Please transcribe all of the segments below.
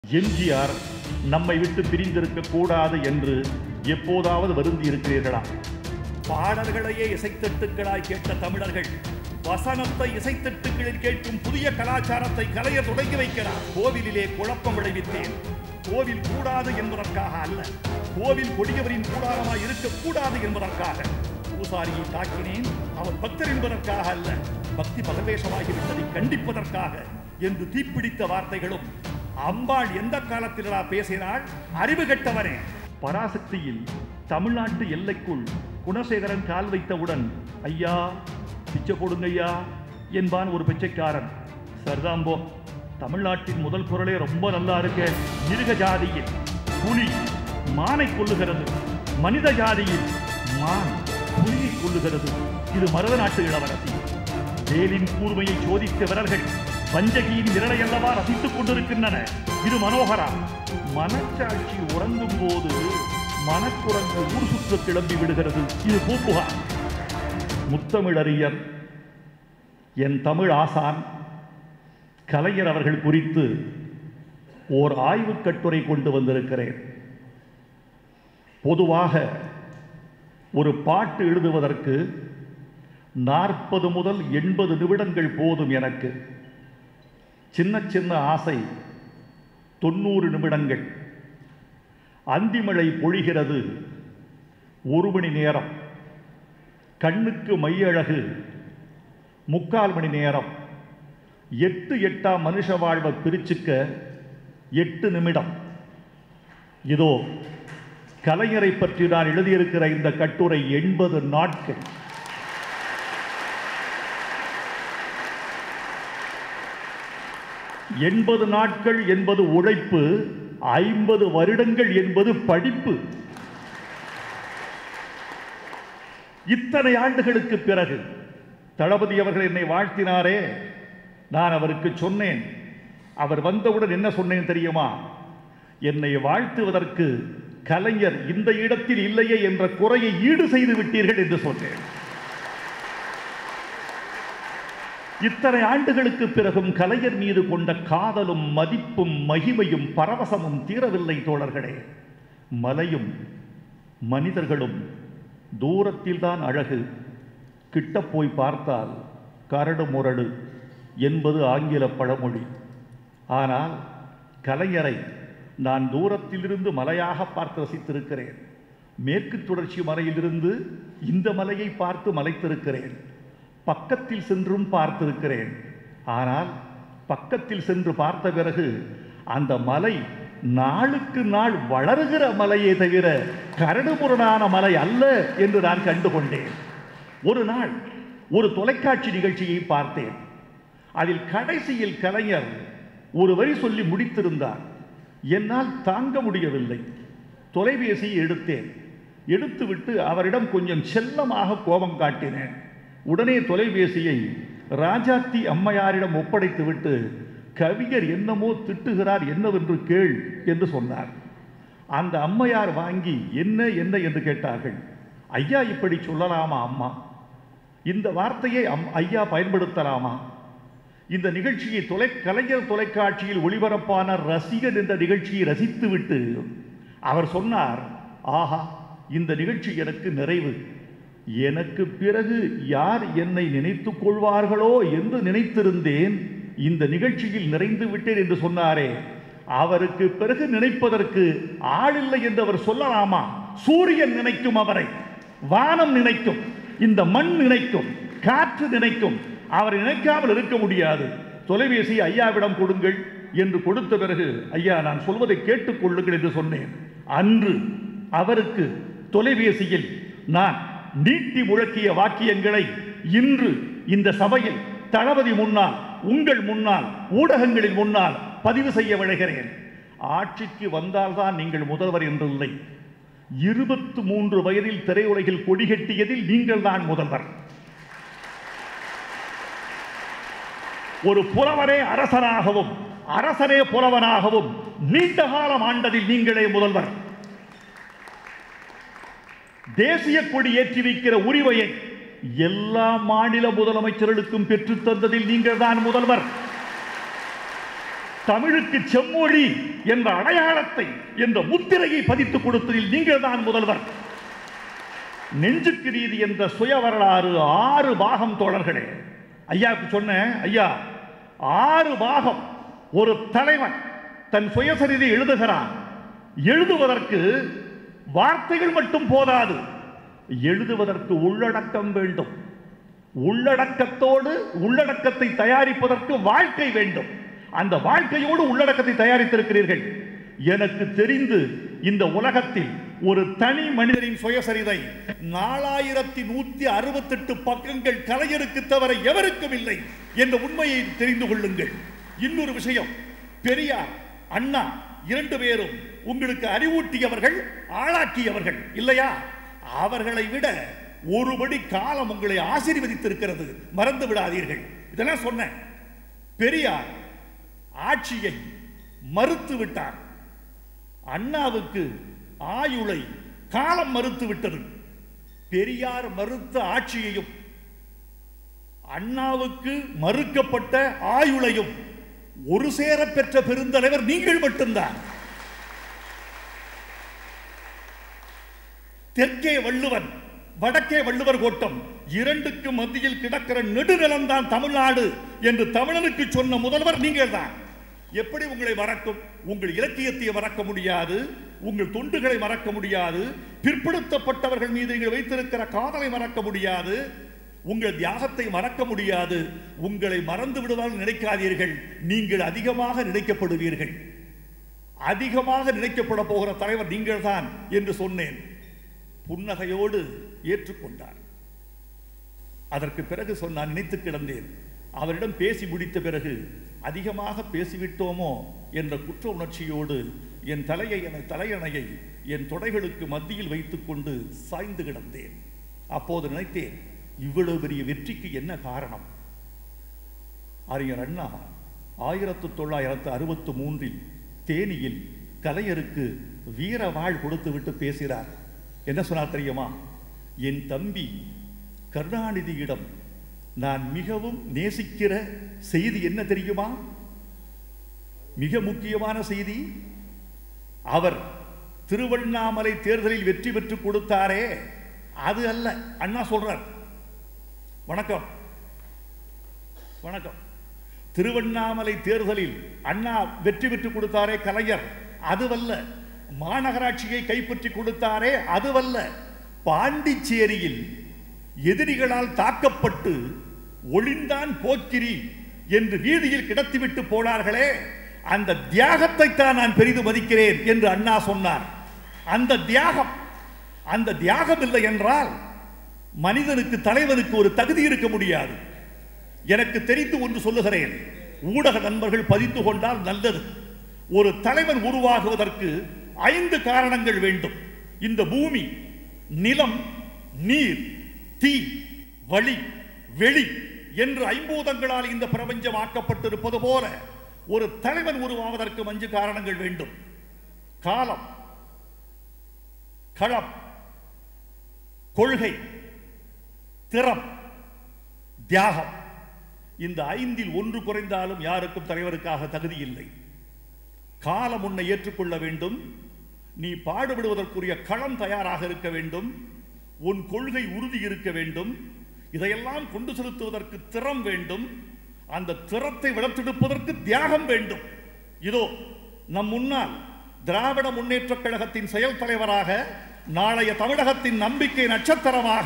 எம்ஜிஆர் நம்மை விட்டு பிரிந்திருக்க கூடாது என்று எப்போதாவது வருந்தி இருக்கிறீர்களா பாடல்களையே இசைத்தட்டுக்களாய் கேட்ட தமிழர்கள் வசனத்தை இசைத்தட்டுகளில் கேட்கும் புதிய கலாச்சாரத்தை கலைய தொடங்கி வைக்கிறார் கோவிலிலே குழப்பம் விளைவித்தேன் கோவில் கூடாது என்பதற்காக அல்ல கோவில் கொடியவரின் கூடாரமாய் இருக்கக்கூடாது என்பதற்காக பூசாரியை தாக்கினேன் அவர் பக்தர் என்பதற்காக அல்ல பக்தி பரவேசமாகிவிட்டதை கண்டிப்பதற்காக என்று தீப்பிடித்த வார்த்தைகளும் அம்பாள் எந்த காலத்திலா பேசினாள் அறிவு கெட்டவனே பராசக்தியில் தமிழ்நாட்டு எல்லைக்குள் குணசேகரன் கால் வைத்தவுடன் ஐயா பிச்சை போடுங்க ஐயா என்பான் ஒரு பிச்சைக்காரன் சரிதாம்போ தமிழ்நாட்டின் முதல் குரலே ரொம்ப நல்லா இருக்க மிருக ஜாதியில் புலி மானை கொல்லுகிறது மனித ஜாதியில் மான் புலியை கொல்லுகிறது இது மருத நாட்டு இளவரசி வேலின் கூர்மையை சோதித்த விரல்கள் பஞ்சகியின் விரலை அல்லவா ரசித்துக் கொண்டிருக்கின்றன இது மனோகரா மனச்சாட்சி உறங்கும் போது மனக்குரங்கு ஊர் சுற்ற கிளம்பி விடுகிறது இது பூப்புகா முத்தமிழறிஞர் என் தமிழ் ஆசான் கலைஞர் அவர்கள் குறித்து ஓர் ஆய்வுக் கட்டுரை கொண்டு வந்திருக்கிறேன் பொதுவாக ஒரு பாட்டு எழுதுவதற்கு நாற்பது முதல் எண்பது நிமிடங்கள் போதும் எனக்கு சின்ன சின்ன ஆசை தொண்ணூறு நிமிடங்கள் அந்திமழை பொழிகிறது ஒரு மணி நேரம் கண்ணுக்கு மையழகு முக்கால் மணி நேரம் எட்டு எட்டா மனுஷ வாழ்வை பிரிச்சுக்க எட்டு நிமிடம் இதோ கலைஞரை பற்றி நான் எழுதியிருக்கிற இந்த கட்டுரை எண்பது நாட்கள் எண்பது நாட்கள் என்பது உழைப்பு ஐம்பது வருடங்கள் என்பது படிப்பு இத்தனை ஆண்டுகளுக்கு பிறகு தளபதி அவர்கள் என்னை வாழ்த்தினாரே நான் அவருக்கு சொன்னேன் அவர் வந்தவுடன் என்ன சொன்னேன் தெரியுமா என்னை வாழ்த்துவதற்கு கலைஞர் இந்த இடத்தில் இல்லையே என்ற குறையை ஈடு செய்து விட்டீர்கள் என்று சொன்னேன் இத்தனை ஆண்டுகளுக்கு பிறகும் கலைஞர் மீது கொண்ட காதலும் மதிப்பும் மகிமையும் பரவசமும் தீரவில்லை தோழர்களே மலையும் மனிதர்களும் தூரத்தில்தான் அழகு கிட்ட போய் பார்த்தால் கரடு முரடு என்பது ஆங்கில பழமொழி ஆனால் கலைஞரை நான் தூரத்திலிருந்து மலையாக பார்த்து ரசித்திருக்கிறேன் மேற்கு தொடர்ச்சி மலையிலிருந்து இந்த மலையை பார்த்து மலைத்திருக்கிறேன் பக்கத்தில் சென்றும் பார்த்திருக்கிறேன் ஆனால் பக்கத்தில் சென்று பார்த்த பிறகு அந்த மலை நாளுக்கு நாள் வளருகிற மலையே தவிர கரடுமுரடான மலை அல்ல என்று நான் கண்டுகொண்டேன் ஒரு நாள் ஒரு தொலைக்காட்சி நிகழ்ச்சியை பார்த்தேன் அதில் கடைசியில் கலைஞர் ஒரு வரி சொல்லி முடித்திருந்தார் என்னால் தாங்க முடியவில்லை தொலைபேசியை எடுத்தேன் எடுத்துவிட்டு அவரிடம் கொஞ்சம் செல்லமாக கோபம் காட்டினேன் உடனே தொலைபேசியை ராஜாத்தி அம்மையாரிடம் ஒப்படைத்துவிட்டு கவிஞர் என்னமோ திட்டுகிறார் என்னவென்று கேள் என்று சொன்னார் அந்த அம்மையார் வாங்கி என்ன என்ன என்று கேட்டார்கள் ஐயா இப்படி சொல்லலாமா அம்மா இந்த வார்த்தையை அம் ஐயா பயன்படுத்தலாமா இந்த நிகழ்ச்சியை தொலை கலைஞர் தொலைக்காட்சியில் ஒளிபரப்பான ரசிகன் என்ற நிகழ்ச்சியை ரசித்துவிட்டு அவர் சொன்னார் ஆஹா இந்த நிகழ்ச்சி எனக்கு நிறைவு எனக்கு பிறகு யார் என்னை நினைத்துக் கொள்வார்களோ என்று நினைத்திருந்தேன் இந்த நிகழ்ச்சியில் நிறைந்து விட்டேன் என்று சொன்னாரே அவருக்கு பிறகு நினைப்பதற்கு ஆளில்லை என்று அவர் சொல்லலாமா சூரியன் நினைக்கும் அவரை வானம் நினைக்கும் இந்த மண் நினைக்கும் காற்று நினைக்கும் அவர் நினைக்காமல் இருக்க முடியாது தொலைபேசி ஐயாவிடம் கொடுங்கள் என்று கொடுத்த பிறகு ஐயா நான் சொல்வதை கேட்டுக்கொள்ளுங்கள் என்று சொன்னேன் அன்று அவருக்கு தொலைபேசியில் நான் நீட்டி முழக்கிய வாக்கியங்களை இன்று இந்த சபையில் தளபதி முன்னால் உங்கள் முன்னால் ஊடகங்களின் முன்னால் பதிவு செய்ய விழைகிறேன் ஆட்சிக்கு வந்தால்தான் நீங்கள் முதல்வர் என்றில்லை இருபத்து மூன்று வயதில் திரையுலகில் கொடிகட்டியதில் நீங்கள் தான் முதல்வர் ஒரு புலவரே அரசனாகவும் அரசனே புலவனாகவும் நீண்ட காலம் ஆண்டதில் நீங்களே முதல்வர் தேசிய கொடி ஏற்றி வைக்கிற உரிமையை எல்லா மாநில முதலமைச்சர்களுக்கும் பெற்றுத் தந்ததில் நீங்கள் தான் முதல்வர் தமிழுக்கு செம்மொழி என்ற அடையாளத்தை என்ற முத்திரையை பதித்துக் கொடுத்ததில் நீங்கள் தான் முதல்வர் நெஞ்சுக்கு நீதி என்ற சுய வரலாறு ஆறு பாகம் தோழர்களே ஐயாவுக்கு சொன்னேன் ஐயா ஆறு பாகம் ஒரு தலைவன் தன் சுயசரிதை எழுதுகிறான் எழுதுவதற்கு வார்த்தைகள் மட்டும் போதாது எழுதுவதற்கு உள்ளடக்கம் வேண்டும் உள்ளடக்கத்தோடு உள்ளடக்கத்தை தயாரிப்பதற்கு வாழ்க்கை வேண்டும் அந்த வாழ்க்கையோடு உள்ளடக்கத்தை தயாரித்திருக்கிறீர்கள் எனக்கு தெரிந்து இந்த உலகத்தில் ஒரு தனி மனிதரின் சுயசரிதை நாலாயிரத்தி நூத்தி அறுபத்தெட்டு பக்கங்கள் கலைஞருக்கு தவிர எவருக்கும் இல்லை என்ற உண்மையை தெரிந்து கொள்ளுங்கள் இன்னொரு விஷயம் பெரியார் அண்ணா இரண்டு பேரும் உங்களுக்கு அறிவூட்டியவர்கள் ஆளாக்கியவர்கள் இல்லையா அவர்களை விட ஒருபடி காலம் உங்களை ஆசீர்வதித்திருக்கிறது மறந்து விடாதீர்கள் இதெல்லாம் சொன்னேன் பெரியார் ஆட்சியை மறுத்து விட்டார் அண்ணாவுக்கு ஆயுளை காலம் மறுத்து விட்டது பெரியார் மறுத்த ஆட்சியையும் அண்ணாவுக்கு மறுக்கப்பட்ட ஆயுளையும் ஒரு சேர பெற்ற பெருந்தலைவர் நீங்கள் மட்டும்தான் தெற்கே வள்ளுவன் வடக்கே வள்ளுவர் கோட்டம் இரண்டுக்கு மத்தியில் கிடக்கிற நெடுநிலம்தான் தமிழ்நாடு என்று தமிழனுக்கு சொன்ன முதல்வர் நீங்கள் தான் எப்படி உங்களை மறக்கும் உங்கள் இலக்கியத்தை மறக்க முடியாது உங்கள் தொண்டுகளை மறக்க முடியாது பிற்படுத்தப்பட்டவர்கள் மீது நீங்கள் வைத்திருக்கிற காதலை மறக்க முடியாது உங்கள் தியாகத்தை மறக்க முடியாது உங்களை மறந்து விடுவார்கள் நினைக்காதீர்கள் நீங்கள் அதிகமாக நினைக்கப்படுவீர்கள் அதிகமாக நினைக்கப்பட போகிற தலைவர் நீங்கள்தான் என்று சொன்னேன் புன்னகையோடு ஏற்றுக்கொண்டார் அதற்கு பிறகு சொன்னான் நினைத்து கிடந்தேன் அவரிடம் பேசி முடித்த பிறகு அதிகமாக பேசிவிட்டோமோ என்ற குற்ற உணர்ச்சியோடு என் தலையை என தலையணையை என் தொடைகளுக்கு மத்தியில் வைத்துக்கொண்டு சாய்ந்து கிடந்தேன் அப்போது நினைத்தேன் இவ்வளவு பெரிய வெற்றிக்கு என்ன காரணம் அறிஞர் அண்ணா ஆயிரத்து தொள்ளாயிரத்து அறுபத்து மூன்றில் தேனியில் கலைஞருக்கு வீர வாழ் கொடுத்து விட்டு பேசுகிறார் என்ன சொன்னார் தெரியுமா என் தம்பி கருணாநிதியிடம் நான் மிகவும் நேசிக்கிற செய்தி என்ன தெரியுமா மிக முக்கியமான செய்தி அவர் திருவண்ணாமலை தேர்தலில் வெற்றி பெற்று கொடுத்தாரே அது அல்ல அண்ணா சொல்றார் வணக்கம் வணக்கம் திருவண்ணாமலை தேர்தலில் அண்ணா வெற்றி பெற்று கொடுத்தாரே கலைஞர் அதுவல்ல மாநகராட்சியை கைப்பற்றி கொடுத்தாரே அதுவல்ல பாண்டிச்சேரியில் எதிரிகளால் தாக்கப்பட்டு ஒளிந்தான் போக்கிரி என்று வீதியில் கிடத்திவிட்டு போனார்களே அந்த தியாகத்தை தான் நான் பெரிது மதிக்கிறேன் என்று அண்ணா சொன்னார் அந்த தியாகம் அந்த தியாகம் இல்லை என்றால் மனிதனுக்கு தலைவனுக்கு ஒரு தகுதி இருக்க முடியாது எனக்கு தெரிந்து ஒன்று சொல்லுகிறேன் ஊடக நண்பர்கள் பதிந்து கொண்டால் நல்லது ஒரு தலைவன் உருவாகுவதற்கு ஐந்து காரணங்கள் வேண்டும் இந்த பூமி நிலம் நீர் தீ வழி வெளி என்று ஐம்பூதங்களால் இந்த பிரபஞ்சம் ஆக்கப்பட்டிருப்பது போல ஒரு தலைவன் உருவாவதற்கு அஞ்சு காரணங்கள் வேண்டும் காலம் களம் கொள்கை திறம் தியாகம் இந்த ஐந்தில் ஒன்று குறைந்தாலும் யாருக்கும் தலைவருக்காக தகுதி இல்லை காலம் உன்னை ஏற்றுக்கொள்ள வேண்டும் நீ பாடுபடுவதற்குரிய களம் தயாராக இருக்க வேண்டும் உன் கொள்கை உறுதி இருக்க வேண்டும் இதையெல்லாம் கொண்டு செலுத்துவதற்கு திறம் வேண்டும் அந்த திறத்தை வளர்த்தெடுப்பதற்கு தியாகம் வேண்டும் இதோ நம் முன்னால் திராவிட முன்னேற்றக் கழகத்தின் செயல் தலைவராக நாளைய தமிழகத்தின் நம்பிக்கை நட்சத்திரமாக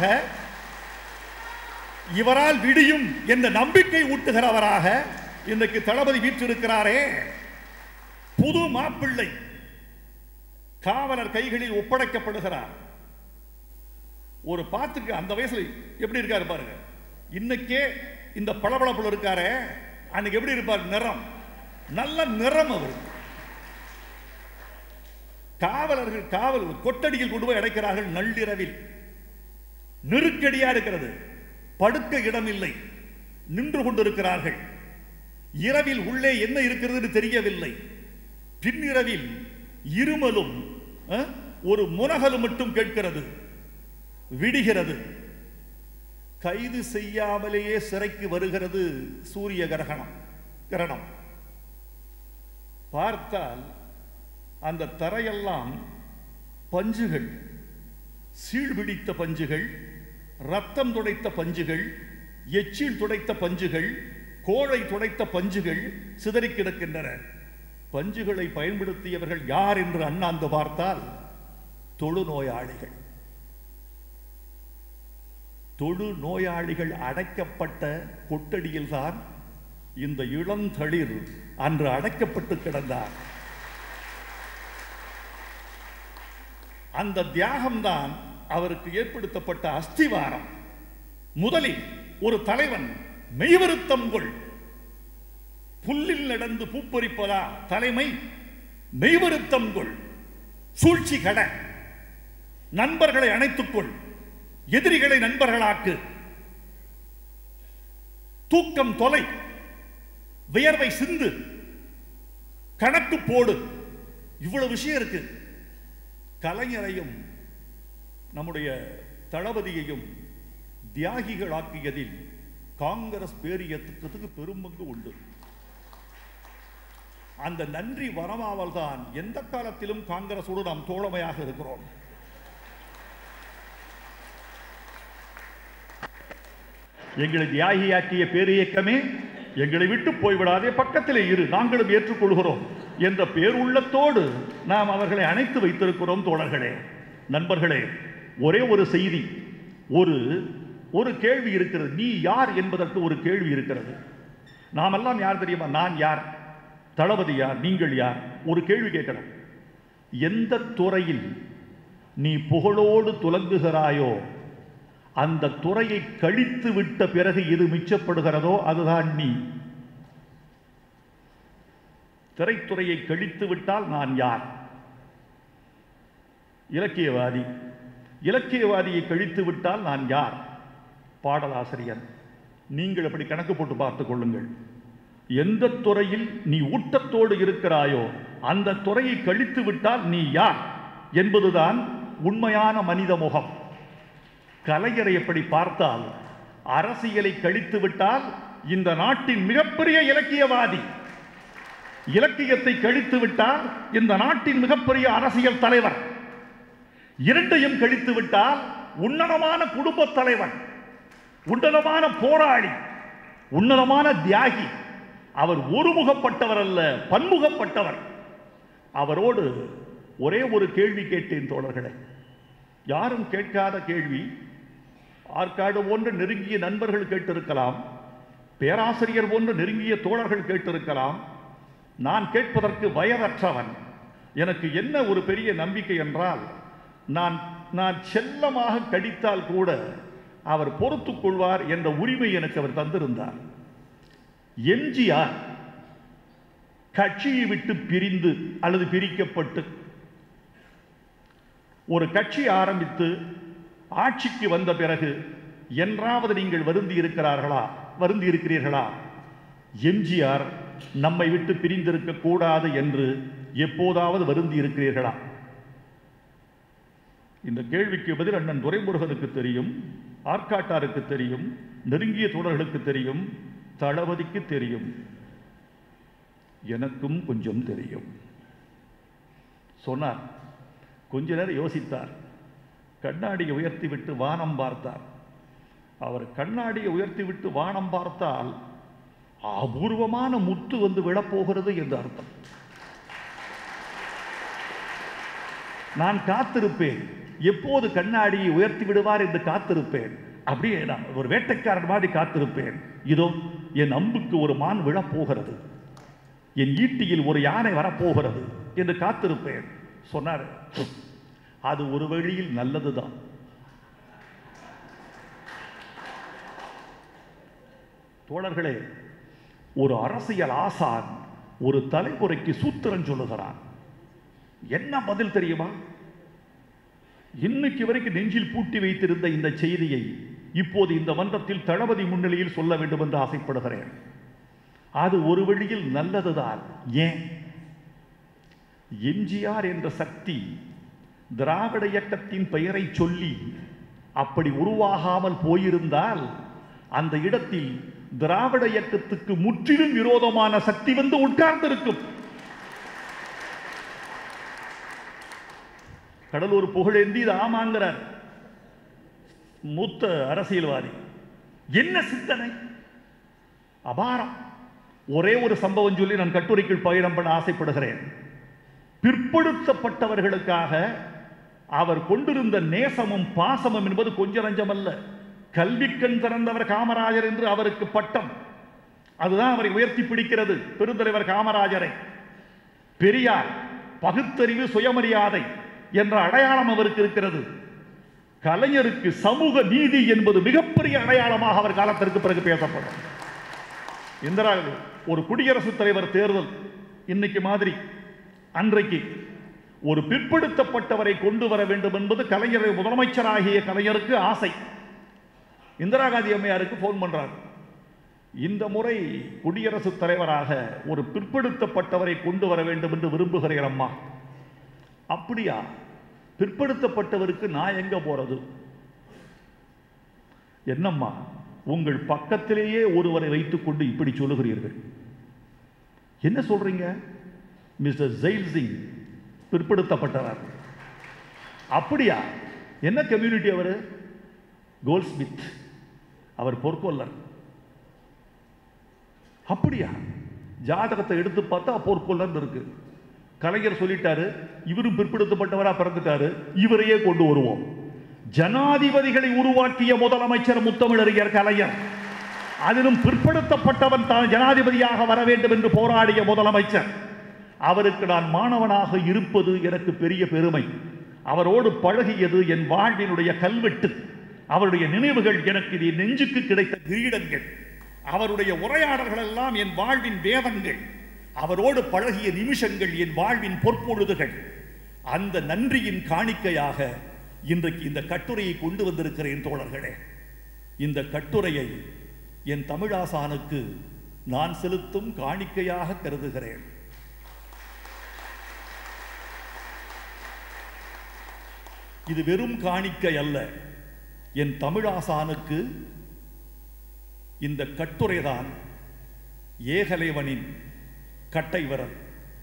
இவரால் விடியும் என்ற நம்பிக்கை ஊட்டுகிறவராக இன்றைக்கு தளபதி வீற்றிருக்கிறாரே புது மாப்பிள்ளை காவலர் கைகளில் ஒப்படைக்கப்படுகிறார் ஒரு பாத்துக்கு அந்த வயசுல எப்படி இருக்காரு பாருங்க இன்னைக்கே இந்த பளபளப்புல இருக்காரே அன்னைக்கு எப்படி இருப்பார் நிறம் நல்ல நிறம் அவர் காவலர்கள் காவல் கொட்டடியில் கொண்டு போய் அடைக்கிறார்கள் நள்ளிரவில் நெருக்கடியா இருக்கிறது படுக்க இடம் இல்லை நின்று கொண்டிருக்கிறார்கள் இரவில் உள்ளே என்ன இருக்கிறது என்று தெரியவில்லை பின்னிரவில் இருமலும் அஹ், ஒரு முனகலும் மட்டும் கேட்கிறது விடுகிறது கைது செய்யாமலேயே சிறைக்கு வருகிறது சூரிய கிரகணம் கிரணம் பார்த்தால் அந்த தரையெல்லாம் பஞ்சுகள் சீழ்பிடித்த பஞ்சுகள் ரத்தம் துடைத்த பஞ்சுகள் எச்சில் துடைத்த பஞ்சுகள் கோழை துடைத்த பஞ்சுகள் சிதறி கிடக்கின்றன பஞ்சுகளை பயன்படுத்தியவர்கள் யார் என்று அண்ணாந்து பார்த்தால் தொழுநோயாளிகள் தொழு நோயாளிகள் அடைக்கப்பட்ட கொட்டடியில்தான் இந்த இளந்தளிர் அன்று அடைக்கப்பட்டு கிடந்தார் அந்த தியாகம்தான் அவருக்கு ஏற்படுத்தப்பட்ட அஸ்திவாரம் முதலில் ஒரு தலைவன் மெய்வருத்தம் கொள் புல்லில் நடந்து பூப்பறிப்பதா தலைமை மெய்வருத்தம் கொள் சூழ்ச்சி கட நண்பர்களை அணைத்துக்கொள் எதிரிகளை நண்பர்களாக்கு தூக்கம் தொலை வியர்வை சிந்து கணக்கு போடு இவ்வளவு விஷயம் இருக்கு கலைஞரையும் நம்முடைய தளபதியையும் தியாகிகளாக்கியதில் காங்கிரஸ் பேரியக்கத்துக்கு பெரும்பங்கு உண்டு அந்த நன்றி வரமாவல் தான் எந்த காலத்திலும் காங்கிரஸோடு நாம் தோழமையாக இருக்கிறோம் எங்களை தியாகியாக்கிய பேரியக்கமே எங்களை விட்டு போய்விடாதே பக்கத்திலே இரு நாங்களும் ஏற்றுக்கொள்கிறோம் என்ற பேருள்ளத்தோடு நாம் அவர்களை அணைத்து வைத்திருக்கிறோம் தோழர்களே நண்பர்களே ஒரே ஒரு செய்தி ஒரு ஒரு கேள்வி இருக்கிறது நீ யார் என்பதற்கு ஒரு கேள்வி இருக்கிறது நாமெல்லாம் யார் தெரியுமா நான் யார் தளபதி யார் நீங்கள் யார் ஒரு கேள்வி கேட்கணும் எந்த துறையில் நீ புகழோடு துலங்குகிறாயோ அந்த துறையை கழித்து விட்ட பிறகு எது மிச்சப்படுகிறதோ அதுதான் நீ திரைத்துறையை கழித்து விட்டால் நான் யார் இலக்கியவாதி இலக்கியவாதியை கழித்து விட்டால் நான் யார் பாடலாசிரியர் நீங்கள் அப்படி கணக்கு போட்டு பார்த்துக் கொள்ளுங்கள் எந்த துறையில் நீ ஊட்டத்தோடு இருக்கிறாயோ அந்த துறையை கழித்து விட்டால் நீ யார் என்பதுதான் உண்மையான மனித முகம் கலைஞரை எப்படி பார்த்தால் அரசியலை கழித்து விட்டால் இந்த நாட்டின் மிகப்பெரிய இலக்கியவாதி இலக்கியத்தை கழித்து விட்டால் இந்த நாட்டின் மிகப்பெரிய அரசியல் தலைவர் இரண்டையும் கழித்து விட்டால் உன்னதமான குடும்ப தலைவன் உன்னதமான போராளி உன்னதமான தியாகி அவர் ஒருமுகப்பட்டவர் அல்ல பன்முகப்பட்டவர் அவரோடு ஒரே ஒரு கேள்வி கேட்டேன் தோழர்களே யாரும் கேட்காத கேள்வி ஆற்காடு போன்ற நெருங்கிய நண்பர்கள் கேட்டிருக்கலாம் பேராசிரியர் போன்ற நெருங்கிய தோழர்கள் கேட்டிருக்கலாம் நான் கேட்பதற்கு வயதற்றவன் எனக்கு என்ன ஒரு பெரிய நம்பிக்கை என்றால் நான் நான் செல்லமாக கடித்தால் கூட அவர் பொறுத்துக் கொள்வார் என்ற உரிமை எனக்கு அவர் தந்திருந்தார் எம்ஜிஆர் கட்சியை விட்டு பிரிந்து அல்லது பிரிக்கப்பட்டு ஒரு கட்சி ஆரம்பித்து ஆட்சிக்கு வந்த பிறகு என்றாவது நீங்கள் வருந்தி இருக்கிறார்களா வருந்தி இருக்கிறீர்களா எம்ஜிஆர் நம்மை விட்டு பிரிந்திருக்க கூடாது என்று எப்போதாவது வருந்தி இருக்கிறீர்களா இந்த கேள்விக்கு பதில் அண்ணன் துரைமுருகனுக்கு தெரியும் ஆற்காட்டாருக்கு தெரியும் நெருங்கிய தோழர்களுக்கு தெரியும் தளபதிக்கு தெரியும் எனக்கும் கொஞ்சம் தெரியும் சொன்னார் கொஞ்ச நேரம் யோசித்தார் கண்ணாடியை உயர்த்தி விட்டு வானம் பார்த்தார் அவர் கண்ணாடியை உயர்த்தி விட்டு வானம் பார்த்தால் அபூர்வமான முத்து வந்து விழப்போகிறது என்று அர்த்தம் நான் காத்திருப்பேன் எப்போது கண்ணாடியை உயர்த்தி விடுவார் என்று காத்திருப்பேன் அப்படியே நான் ஒரு வேட்டைக்காரன் மாதிரி காத்திருப்பேன் இதோ என் அம்புக்கு ஒரு மான் விழப்போகிறது என் ஈட்டியில் ஒரு யானை வரப்போகிறது என்று காத்திருப்பேன் சொன்னார் அது ஒரு வழியில் நல்லதுதான் தோழர்களே ஒரு அரசியல் ஆசான் ஒரு தலைமுறைக்கு சூத்திரம் சொல்லுகிறான் என்ன பதில் தெரியுமா இன்னைக்கு வரைக்கும் நெஞ்சில் பூட்டி வைத்திருந்த இந்த செய்தியை இப்போது இந்த மன்றத்தில் தளபதி முன்னிலையில் சொல்ல வேண்டும் என்று ஆசைப்படுகிறேன் அது ஒரு வழியில் நல்லதுதான் ஏன் எம்ஜிஆர் என்ற சக்தி திராவிட இயக்கத்தின் பெயரை சொல்லி அப்படி உருவாகாமல் போயிருந்தால் அந்த இடத்தில் திராவிட இயக்கத்துக்கு முற்றிலும் விரோதமான சக்தி வந்து உட்கார்ந்திருக்கும் கடலூர் புகழேந்தி இது ஆமாங்கிறார் மூத்த அரசியல்வாதி என்ன சிந்தனை அபாரம் ஒரே ஒரு சம்பவம் சொல்லி நான் கட்டுரைக்குள் பயணம் பண்ண ஆசைப்படுகிறேன் பிற்படுத்தப்பட்டவர்களுக்காக அவர் கொண்டிருந்த நேசமும் பாசமும் என்பது கொஞ்ச நஞ்சமல்ல கல்விக்கண் திறந்தவர் காமராஜர் என்று அவருக்கு பட்டம் அதுதான் அவரை உயர்த்தி பிடிக்கிறது பெருந்தலைவர் காமராஜரை பெரியார் பகுத்தறிவு சுயமரியாதை என்ற அடையாளம் அவருக்கு இருக்கிறது கலைஞருக்கு சமூக நீதி என்பது மிகப்பெரிய அடையாளமாக அவர் காலத்திற்கு பிறகு பேசப்படும் இந்திரா ஒரு குடியரசுத் தலைவர் தேர்தல் இன்னைக்கு மாதிரி அன்றைக்கு ஒரு பிற்படுத்தப்பட்டவரை கொண்டு வர வேண்டும் என்பது கலைஞரை முதலமைச்சராகிய கலைஞருக்கு ஆசை இந்திரா காந்தி அம்மையாருக்கு போன் பண்றார் இந்த முறை குடியரசுத் தலைவராக ஒரு பிற்படுத்தப்பட்டவரை கொண்டு வர வேண்டும் என்று விரும்புகிறேன் அம்மா அப்படியா பிற்படுத்தப்பட்டவருக்கு நான் எங்க போறது என்னம்மா உங்கள் பக்கத்திலேயே ஒருவரை வைத்துக்கொண்டு இப்படி சொல்லுகிறீர்கள் என்ன சொல்றீங்க மிஸ்டர் ஜெயில் சிங் பிற்படுத்தப்பட்டவர் அப்படியா என்ன கம்யூனிட்டி அவர் கோல்ஸ்மித் அவர் பொற்கொல்லர் அப்படியா ஜாதகத்தை எடுத்து பார்த்தா பொற்கொல்லர் இருக்கு கலைஞர் சொல்லிட்டாரு இவரும் பிற்படுத்தப்பட்டவரா பிறந்துட்டாரு இவரையே கொண்டு வருவோம் ஜனாதிபதிகளை உருவாக்கிய முதலமைச்சர் முத்தமிழறிஞர் கலைஞர் அதிலும் பிற்படுத்தப்பட்டவன் தான் ஜனாதிபதியாக வர வேண்டும் என்று போராடிய முதலமைச்சர் அவருக்கு நான் மாணவனாக இருப்பது எனக்கு பெரிய பெருமை அவரோடு பழகியது என் வாழ்வினுடைய கல்வெட்டு அவருடைய நினைவுகள் எனக்கு இது நெஞ்சுக்கு கிடைத்த கிரீடங்கள் அவருடைய உரையாடல்கள் எல்லாம் என் வாழ்வின் வேதங்கள் அவரோடு பழகிய நிமிஷங்கள் என் வாழ்வின் பொற்பொழுதுகள் அந்த நன்றியின் காணிக்கையாக இன்றைக்கு இந்த கட்டுரையை கொண்டு வந்திருக்கிறேன் தோழர்களே இந்த கட்டுரையை என் தமிழாசானுக்கு நான் செலுத்தும் காணிக்கையாக கருதுகிறேன் இது வெறும் காணிக்கை அல்ல என் தமிழாசானுக்கு இந்த கட்டுரைதான் ஏகலைவனின் கட்டை விரல்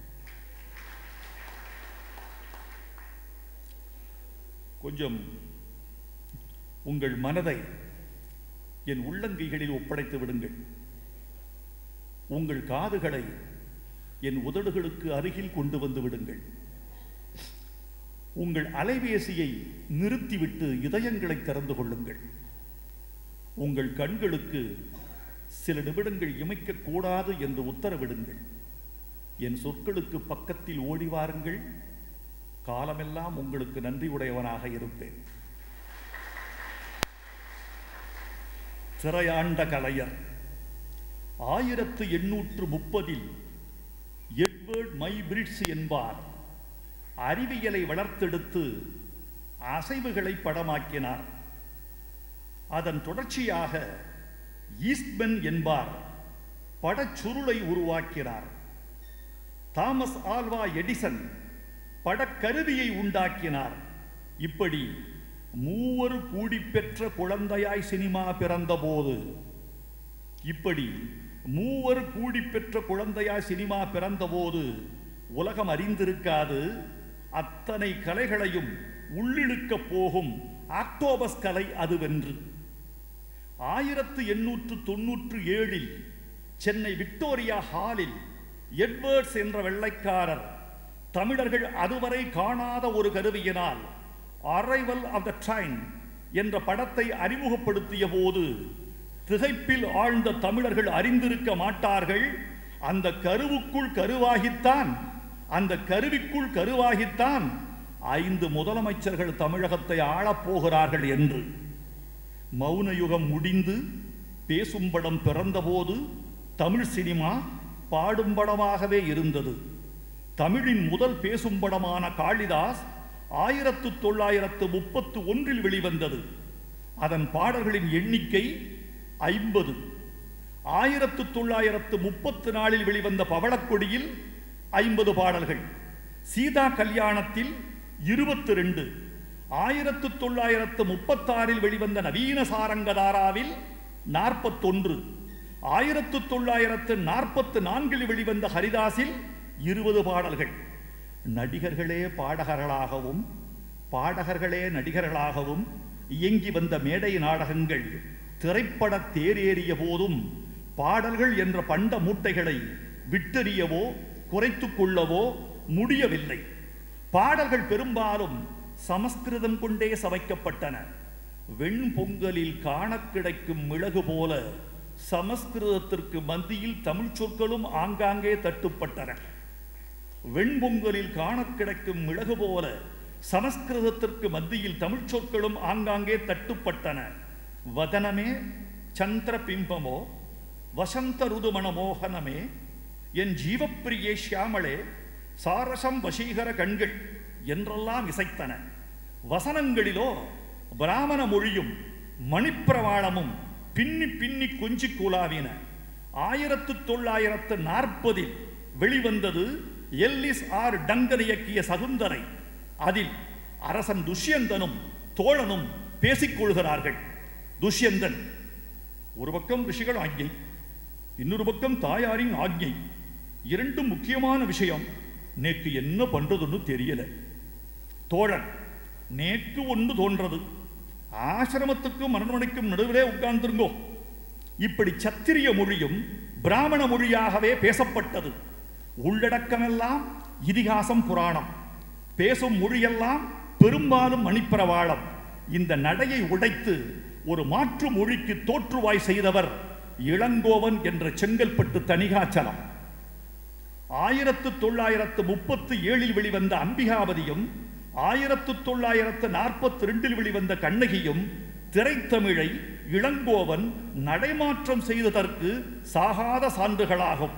கொஞ்சம் உங்கள் மனதை என் உள்ளங்கைகளில் ஒப்படைத்து விடுங்கள் உங்கள் காதுகளை என் உதடுகளுக்கு அருகில் கொண்டு வந்து விடுங்கள் உங்கள் அலைபேசியை நிறுத்திவிட்டு இதயங்களை திறந்து கொள்ளுங்கள் உங்கள் கண்களுக்கு சில நிமிடங்கள் இமைக்கக் கூடாது என்று உத்தரவிடுங்கள் என் சொற்களுக்கு பக்கத்தில் ஓடி வாருங்கள் காலமெல்லாம் உங்களுக்கு நன்றி உடையவனாக இருப்பேன் சிறையாண்ட கலையர் ஆயிரத்து எண்ணூற்று முப்பதில் எட்வர்ட் மை பிரிட்ஸ் என்பார் அறிவியலை வளர்த்தெடுத்து அசைவுகளை படமாக்கினார் அதன் தொடர்ச்சியாக ஈஸ்ட்மென் என்பார் படச்சுருளை உருவாக்கினார் தாமஸ் ஆல்வா எடிசன் படக்கருவியை உண்டாக்கினார் இப்படி மூவர் கூடி பெற்ற குழந்தையாய் சினிமா பிறந்தபோது இப்படி மூவர் கூடி பெற்ற குழந்தையாய் சினிமா பிறந்தபோது உலகம் அறிந்திருக்காது அத்தனை கலைகளையும் உள்ளிழுக்கப் போகும் ஆக்டோபஸ் கலை அதுவென்று ஆயிரத்து எண்ணூற்று தொன்னூற்று ஏழில் சென்னை விக்டோரியா ஹாலில் எட்வர்ட்ஸ் என்ற வெள்ளைக்காரர் தமிழர்கள் அதுவரை காணாத ஒரு கருவியினால் அரைவல் ஆஃப் த ட்ரைன் என்ற படத்தை அறிமுகப்படுத்திய போது திகைப்பில் ஆழ்ந்த தமிழர்கள் அறிந்திருக்க மாட்டார்கள் அந்த கருவுக்குள் கருவாகித்தான் அந்த கருவிக்குள் கருவாகித்தான் ஐந்து முதலமைச்சர்கள் தமிழகத்தை ஆளப்போகிறார்கள் என்று மௌன யுகம் முடிந்து பேசும் படம் பிறந்தபோது தமிழ் சினிமா பாடும் படமாகவே இருந்தது தமிழின் முதல் பேசும் படமான காளிதாஸ் ஆயிரத்து தொள்ளாயிரத்து முப்பத்து ஒன்றில் வெளிவந்தது அதன் பாடல்களின் எண்ணிக்கை ஐம்பது ஆயிரத்து தொள்ளாயிரத்து முப்பத்து நாலில் வெளிவந்த பவளக்கொடியில் ஐம்பது பாடல்கள் சீதா கல்யாணத்தில் இருபத்தி ரெண்டு ஆயிரத்து தொள்ளாயிரத்து முப்பத்தாறில் வெளிவந்த நவீன சாரங்கதாராவில் நாற்பத்தொன்று ஆயிரத்து தொள்ளாயிரத்து நாற்பத்து நான்கில் வெளிவந்த ஹரிதாஸில் இருபது பாடல்கள் நடிகர்களே பாடகர்களாகவும் பாடகர்களே நடிகர்களாகவும் இயங்கி வந்த மேடை நாடகங்கள் திரைப்பட தேரேறிய போதும் பாடல்கள் என்ற பண்ட மூட்டைகளை விட்டெறியவோ குறைத்துக் கொள்ளவோ முடியவில்லை பாடல்கள் பெரும்பாலும் சமஸ்கிருதம் கொண்டே சமைக்கப்பட்டன வெண்பொங்கலில் காணக் கிடைக்கும் மிளகு போல சமஸ்கிருதத்திற்கு மத்தியில் தமிழ் சொற்களும் ஆங்காங்கே தட்டுப்பட்டன வெண்பொங்கலில் காணக் கிடைக்கும் மிளகு போல சமஸ்கிருதத்திற்கு மத்தியில் தமிழ் சொற்களும் ஆங்காங்கே தட்டுப்பட்டன வதனமே சந்திர பிம்பமோ வசந்த ருதுமண மோகனமே என் ஜீவப்பிரியே ஷியாமளே சாரசம் வசீகர கண்கள் என்றெல்லாம் இசைத்தன வசனங்களிலோ பிராமண மொழியும் மணிப்பிரவாளமும் பின்னி பின்னி கொஞ்சி கூலாவின ஆயிரத்து தொள்ளாயிரத்து நாற்பதில் வெளிவந்தது எல்லிஸ் ஆர் டங்கன் இயக்கிய சகுந்தரை அதில் அரசன் துஷ்யந்தனும் தோழனும் பேசிக்கொள்கிறார்கள் துஷ்யந்தன் ஒரு பக்கம் ரிஷிகள் ஆజ్ఞை இன்னொரு பக்கம் தாயாரின் ஆజ్ஞை இரண்டும் முக்கியமான விஷயம் நேக்கு என்ன பண்றதுன்னு தெரியல தோழன் நேக்கு ஒன்று தோன்றது ஆசிரமத்துக்கும் மரணமனைக்கும் நடுவிலே உட்கார்ந்துருங்கோ இப்படி சத்திரிய மொழியும் பிராமண மொழியாகவே பேசப்பட்டது உள்ளடக்கமெல்லாம் இதிகாசம் புராணம் பேசும் மொழியெல்லாம் பெரும்பாலும் மணிப்பிரவாளம் இந்த நடையை உடைத்து ஒரு மாற்று மொழிக்கு தோற்றுவாய் செய்தவர் இளங்கோவன் என்ற செங்கல்பட்டு தணிகாச்சலம் ஆயிரத்து தொள்ளாயிரத்து முப்பத்து ஏழில் வெளிவந்த அம்பிகாபதியும் ஆயிரத்து தொள்ளாயிரத்து நாற்பத்தி ரெண்டில் வெளிவந்த கண்ணகியும் திரைத்தமிழை இளங்கோவன் நடைமாற்றம் செய்ததற்கு சாகாத சான்றுகளாகும்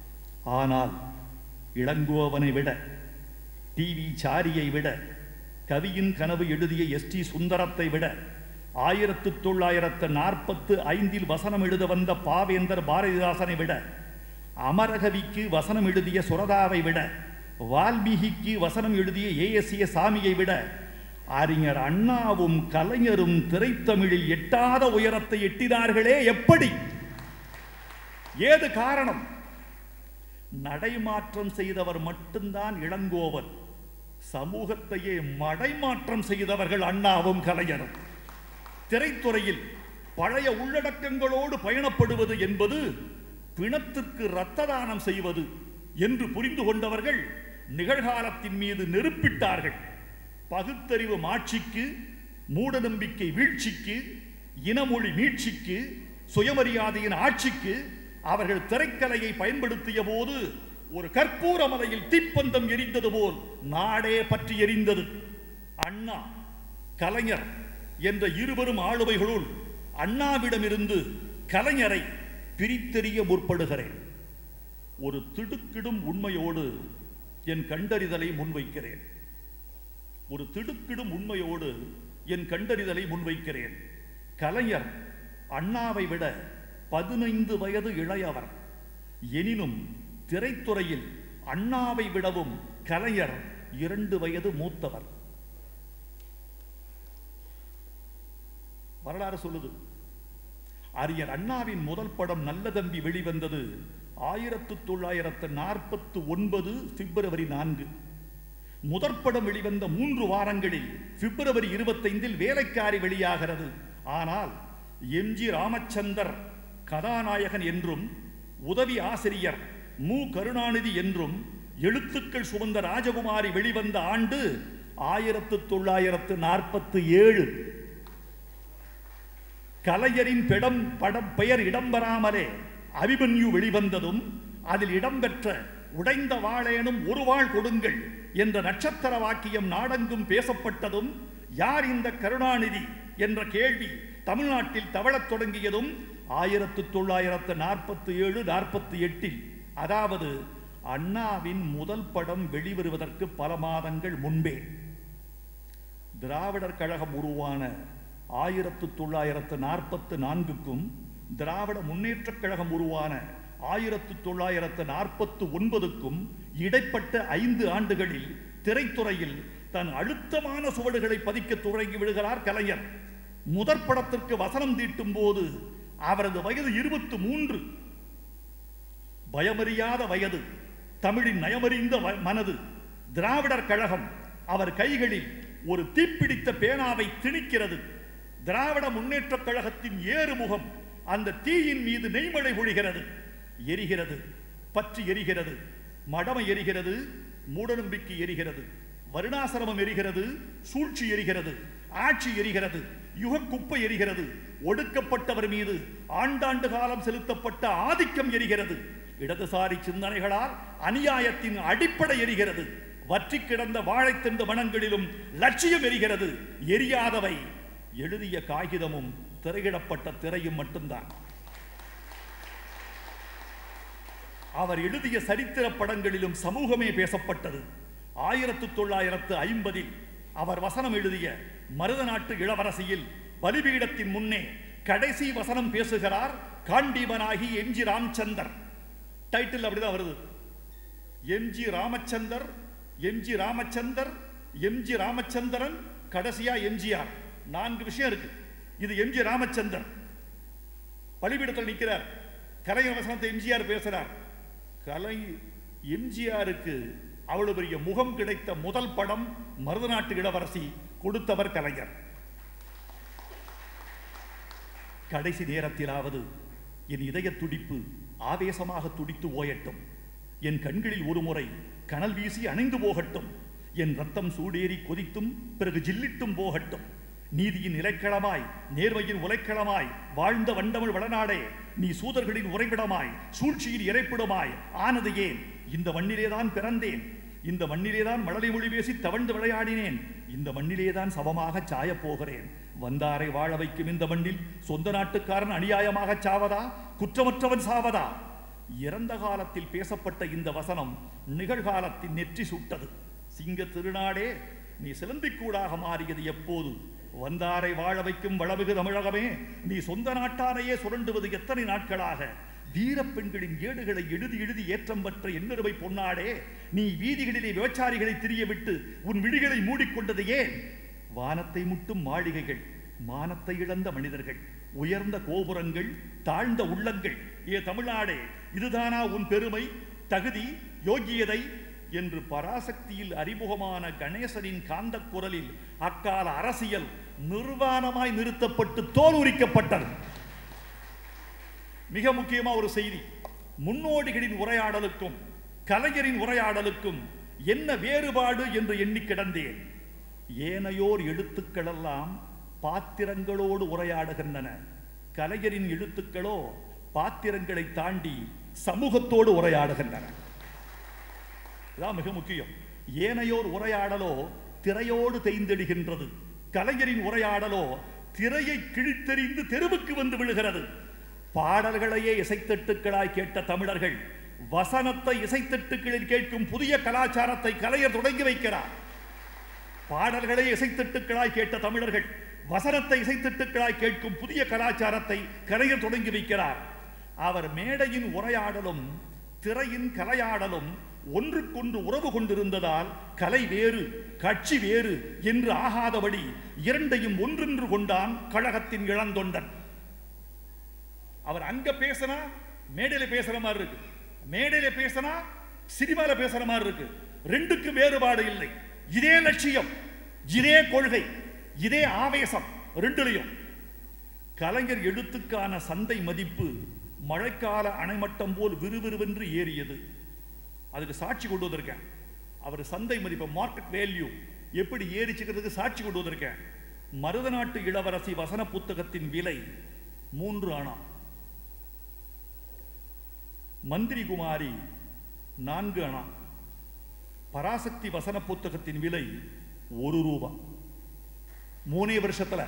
ஆனால் இளங்கோவனை விட டிவி சாரியை விட கவியின் கனவு எழுதிய எஸ் டி சுந்தரத்தை விட ஆயிரத்து தொள்ளாயிரத்து நாற்பத்து ஐந்தில் வசனம் எழுத வந்த பாவேந்தர் பாரதிதாசனை விட அமரகவிக்கு வசனம் எழுதிய சுரதாவை விட வால்மீகிக்கு வசனம் எழுதிய ஏஎஸ்ஏ சாமியை விட அறிஞர் அண்ணாவும் கலைஞரும் திரைத்தமிழில் எட்டாத உயரத்தை எட்டினார்களே எப்படி ஏது காரணம் நடைமாற்றம் செய்தவர் மட்டும்தான் இளங்கோவன் சமூகத்தையே மடைமாற்றம் செய்தவர்கள் அண்ணாவும் கலைஞரும் திரைத்துறையில் பழைய உள்ளடக்கங்களோடு பயணப்படுவது என்பது பிணத்திற்கு இரத்த தானம் செய்வது என்று புரிந்து கொண்டவர்கள் நிகழ்காலத்தின் மீது நெருப்பிட்டார்கள் பகுத்தறிவு மாட்சிக்கு மூடநம்பிக்கை வீழ்ச்சிக்கு இனமொழி மீட்சிக்கு சுயமரியாதையின் ஆட்சிக்கு அவர்கள் திரைக்கலையை பயன்படுத்திய போது ஒரு கற்பூர மலையில் தீப்பந்தம் எரிந்தது போல் நாடே பற்றி எரிந்தது அண்ணா கலைஞர் என்ற இருவரும் ஆளுமைகளுள் அண்ணாவிடமிருந்து கலைஞரை பிரித்தெறிய முற்படுகிறேன் ஒரு திடுக்கிடும் உண்மையோடு என் கண்டறிதலை முன்வைக்கிறேன் ஒரு திடுக்கிடும் உண்மையோடு என் கண்டறிதலை முன்வைக்கிறேன் கலைஞர் அண்ணாவை விட பதினைந்து வயது இளையவர் எனினும் திரைத்துறையில் அண்ணாவை விடவும் கலைஞர் இரண்டு வயது மூத்தவர் வரலாறு சொல்லுது அறிஞர் அண்ணாவின் முதல் படம் நல்ல தம்பி வெளிவந்தது ஆயிரத்து தொள்ளாயிரத்து நாற்பத்து ஒன்பது பிப்ரவரி நான்கு முதற்படம் வெளிவந்த மூன்று வாரங்களில் பிப்ரவரி இருபத்தைந்தில் வேலைக்காரி வெளியாகிறது ஆனால் எம்ஜி ராமச்சந்தர் கதாநாயகன் என்றும் உதவி ஆசிரியர் மு கருணாநிதி என்றும் எழுத்துக்கள் சுமந்த ராஜகுமாரி வெளிவந்த ஆண்டு ஆயிரத்து தொள்ளாயிரத்து நாற்பத்து ஏழு கலைஞரின் பெடம் படம் பெயர் இடம்பெறாமலே அபிமன்யு வெளிவந்ததும் அதில் இடம்பெற்ற உடைந்த வாளேனும் ஒரு வாழ் கொடுங்கள் என்ற நட்சத்திர வாக்கியம் நாடெங்கும் பேசப்பட்டதும் யார் இந்த கருணாநிதி என்ற கேள்வி தமிழ்நாட்டில் தவழத் தொடங்கியதும் ஆயிரத்து தொள்ளாயிரத்து நாற்பத்தி ஏழு நாற்பத்தி எட்டில் அதாவது அண்ணாவின் முதல் படம் வெளிவருவதற்கு பல மாதங்கள் முன்பே திராவிடர் கழகம் உருவான ஆயிரத்து தொள்ளாயிரத்து நாற்பத்து நான்குக்கும் திராவிட முன்னேற்றக் கழகம் உருவான ஆயிரத்து தொள்ளாயிரத்து நாற்பத்து ஒன்பதுக்கும் இடைப்பட்ட ஐந்து ஆண்டுகளில் திரைத்துறையில் தன் அழுத்தமான சுவடுகளை பதிக்க தொடங்கி விடுகிறார் கலைஞர் முதற் படத்திற்கு வசனம் தீட்டும் போது அவரது வயது இருபத்து மூன்று பயமறியாத வயது தமிழின் நயமறிந்த வ- மனது திராவிடர் கழகம் அவர் கைகளில் ஒரு தீப்பிடித்த பேனாவை திணிக்கிறது திராவிட முன்னேற்றக் கழகத்தின் ஏறுமுகம் அந்த தீயின் மீது நெய்மழை பொழிகிறது எரிகிறது பற்றி எரிகிறது மடமை எரிகிறது மூடநம்பிக்கை எரிகிறது வருணாசிரமம் எரிகிறது சூழ்ச்சி எரிகிறது ஆட்சி எரிகிறது யுகக்குப்பை எரிகிறது ஒடுக்கப்பட்டவர் மீது ஆண்டாண்டு காலம் செலுத்தப்பட்ட ஆதிக்கம் எரிகிறது இடதுசாரி சிந்தனைகளால் அநியாயத்தின் அடிப்படை எரிகிறது வற்றி கிடந்த வாழைத்தண்டு மனங்களிலும் லட்சியம் எரிகிறது எரியாதவை எழுதிய காகிதமும் திரையிடப்பட்ட திரையும் மட்டும்தான் அவர் எழுதிய சரித்திர படங்களிலும் சமூகமே பேசப்பட்டது ஆயிரத்து தொள்ளாயிரத்து ஐம்பதில் அவர் வசனம் எழுதிய மருத நாட்டு இளவரசியில் பலிபீடத்தின் முன்னே கடைசி வசனம் பேசுகிறார் காண்டீபனாகி எம்ஜி ராமச்சந்தர் டைட்டில் அப்படிதான் வருது MG Ramachandar MG Ramachandar MG Ramachandran கடைசியா எம்ஜிஆர் நான்கு விஷயம் இருக்கு இது எம்ஜி ராமச்சந்தர் பலிபீடத்தில் நிற்கிறார் கலைஞர் வசனத்தை எம்ஜிஆர் பேசுறார் கலை எம்ஜிஆருக்கு அவ்வளவு பெரிய முகம் கிடைத்த முதல் படம் மருதநாட்டு இளவரசி கொடுத்தவர் கலைஞர் கடைசி நேரத்திலாவது என் இதய துடிப்பு ஆவேசமாக துடித்து ஓயட்டும் என் கண்களில் ஒரு முறை கனல் வீசி அணைந்து போகட்டும் என் ரத்தம் சூடேறி கொதித்தும் பிறகு ஜில்லிட்டும் போகட்டும் நீதியின் இலைக்களமாய் நேர்மையின் உலைக்களமாய் வாழ்ந்த வண்டமிழ் வளநாடே நீ சூதர்களின் உறைவிடமாய் சூழ்ச்சியின் இறைப்பிடமாய் ஆனது ஏன் இந்த மண்ணிலேதான் பிறந்தேன் இந்த மண்ணிலேதான் மழலை மொழி பேசி தவழ்ந்து விளையாடினேன் இந்த மண்ணிலேதான் சவமாக சாயப் போகிறேன் வந்தாரை வாழ வைக்கும் இந்த மண்ணில் சொந்த நாட்டுக்காரன் அநியாயமாக சாவதா குற்றமற்றவன் சாவதா இறந்த காலத்தில் பேசப்பட்ட இந்த வசனம் நிகழ்காலத்தின் நெற்றி சுட்டது சிங்க திருநாடே நீ சிலந்திக்கூடாக மாறியது எப்போது வந்தாரை வாழ வைக்கும் வளமிகு தமிழகமே நீ சொந்த நாட்டாரையே சுரண்டுவது எத்தனை நாட்களாக வீரப் பெண்களின் ஏடுகளை எழுதி எழுதி ஏற்றம் பெற்ற எண்ணிருவை பொன்னாடே நீ வீதிகளிலே விபச்சாரிகளை திரிய விட்டு உன் விழிகளை மூடிக்கொண்டது ஏன் வானத்தை முட்டும் மாளிகைகள் மானத்தை இழந்த மனிதர்கள் உயர்ந்த கோபுரங்கள் தாழ்ந்த உள்ளங்கள் ஏ தமிழ்நாடே இதுதானா உன் பெருமை தகுதி யோகியதை என்று பராசக்தியில் அறிமுகமான கணேசனின் காந்த குரலில் அக்கால அரசியல் நிர்வாணமாய் நிறுத்தப்பட்டு தோல் உரிக்கப்பட்டது மிக முக்கியமா ஒரு செய்தி முன்னோடிகளின் உரையாடலுக்கும் கலைஞரின் உரையாடலுக்கும் என்ன வேறுபாடு என்று எண்ணி கிடந்தேன் ஏனையோர் எழுத்துக்களெல்லாம் பாத்திரங்களோடு உரையாடுகின்றன கலைஞரின் எழுத்துக்களோ பாத்திரங்களை தாண்டி சமூகத்தோடு உரையாடுகின்றன இதான் மிக முக்கியம் ஏனையோர் உரையாடலோ திரையோடு தேய்ந்தெடுகின்றது கலைஞரின் உரையாடலோ திரையை கிழித்தெறிந்து தெருவுக்கு வந்து விழுகிறது பாடல்களையே இசைத்தட்டுக்களாய் கேட்ட தமிழர்கள் வசனத்தை இசைத்தட்டுக்களில் கேட்கும் புதிய கலாச்சாரத்தை கலைஞர் தொடங்கி வைக்கிறார் பாடல்களை இசைத்தட்டுக்களாய் கேட்ட தமிழர்கள் வசனத்தை இசைத்தட்டுக்களாய் கேட்கும் புதிய கலாச்சாரத்தை கலைஞர் தொடங்கி வைக்கிறார் அவர் மேடையின் உரையாடலும் திரையின் கலையாடலும் ஒன்றுக்கொன்று உறவு கொண்டிருந்ததால் கலை வேறு கட்சி வேறு என்று ஆகாதபடி இரண்டையும் ஒன்றென்று கொண்டான் கழகத்தின் இளந்தொண்டன் அவர் அங்க பேசினா மேடையில பேசுற மாதிரி இருக்கு மேடையில பேசினா சினிமால பேசுற மாதிரி இருக்கு ரெண்டுக்கும் வேறுபாடு இல்லை இதே லட்சியம் இதே கொள்கை இதே ஆவேசம் ரெண்டுலையும் கலைஞர் எழுத்துக்கான சந்தை மதிப்பு மழைக்கால அணைமட்டம் போல் விறுவிறுவென்று ஏறியது அதுக்கு சாட்சி கொண்டு வந்திருக்கேன் அவர் சந்தை மதிப்பு மார்க்கெட் வேல்யூ எப்படி ஏறிச்சுக்கிறதுக்கு சாட்சி கொண்டு வந்திருக்கேன் மருதநாட்டு இளவரசி வசன புத்தகத்தின் விலை மூன்று அணா மந்திரி குமாரி நான்கு அணா பராசக்தி வசன புத்தகத்தின் விலை ஒரு ரூபா மூணே வருஷத்துல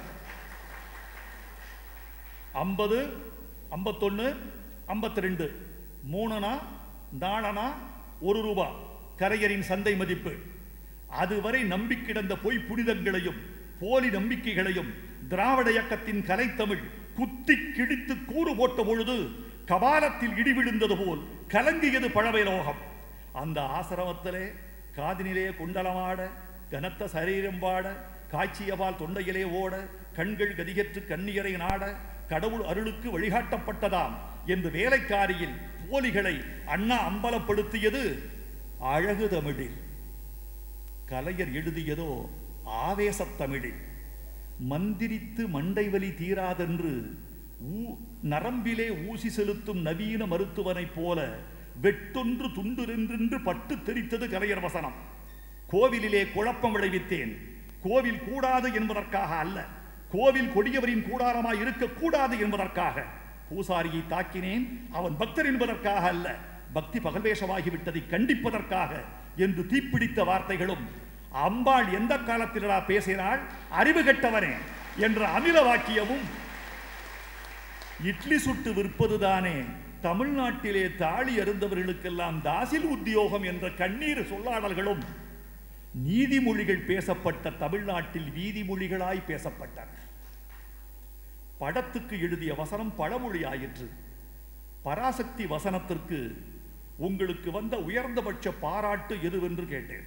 ஐம்பது ஐம்பத்தொன்னு ஐம்பத்தி ரெண்டு மூணுனா நாலனா ஒரு ரூபா கரையரின் சந்தை மதிப்பு அதுவரை நம்பி கிடந்த பொய் புனிதங்களையும் போலி நம்பிக்கைகளையும் திராவிட இயக்கத்தின் கலைத்தமிழ் குத்தி கிழித்து கூறு போட்ட பொழுது கபாலத்தில் இடி விழுந்தது போல் கலங்கியது பழவைலோகம் அந்த ஆசிரமத்திலே காதினிலே குண்டலமாட கனத்த சரீரம் பாட காய்ச்சியபால் தொண்டையிலே ஓட கண்கள் கதிகற்று கண்ணியரை நாட கடவுள் அருளுக்கு வழிகாட்டப்பட்டதாம் என்று வேலைக்காரியில் போலிகளை அண்ணா அம்பலப்படுத்தியது அழகு தமிழில் கலைஞர் எழுதியதோ ஆவேசத் தமிழில் மந்திரித்து மண்டைவலி தீராதென்று ஊ- நரம்பிலே ஊசி செலுத்தும் நவீன மருத்துவனைப் போல வெட்டொன்று துண்டுரென்றென்று பட்டு தெரித்தது கலைஞர் வசனம் கோவிலிலே குழப்பம் விளைவித்தேன் கோவில் கூடாது என்பதற்காக அல்ல கோவில் கொடியவரின் கூடாரமாய் இருக்கக்கூடாது என்பதற்காக பூசாரியை தாக்கினேன் அவன் பக்தர் என்பதற்காக அல்ல பக்தி பகல்வேஷமாகிவிட்டதை கண்டிப்பதற்காக என்று தீப்பிடித்த வார்த்தைகளும் அம்பாள் எந்த காலத்திலடா பேசினாள் அறிவு கெட்டவனே என்ற அமில வாக்கியமும் இட்லி சுட்டு விற்பதுதானே தமிழ்நாட்டிலே தாலி அருந்தவர்களுக்கெல்லாம் தாசில் உத்தியோகம் என்ற கண்ணீர் சொல்லாடல்களும் நீதிமொழிகள் பேசப்பட்ட தமிழ்நாட்டில் வீதிமொழிகளாய் பேசப்பட்டன படத்துக்கு எழுதிய வசனம் பழமொழி ஆயிற்று பராசக்தி வசனத்திற்கு உங்களுக்கு வந்த உயர்ந்தபட்ச பாராட்டு எதுவென்று கேட்டேன்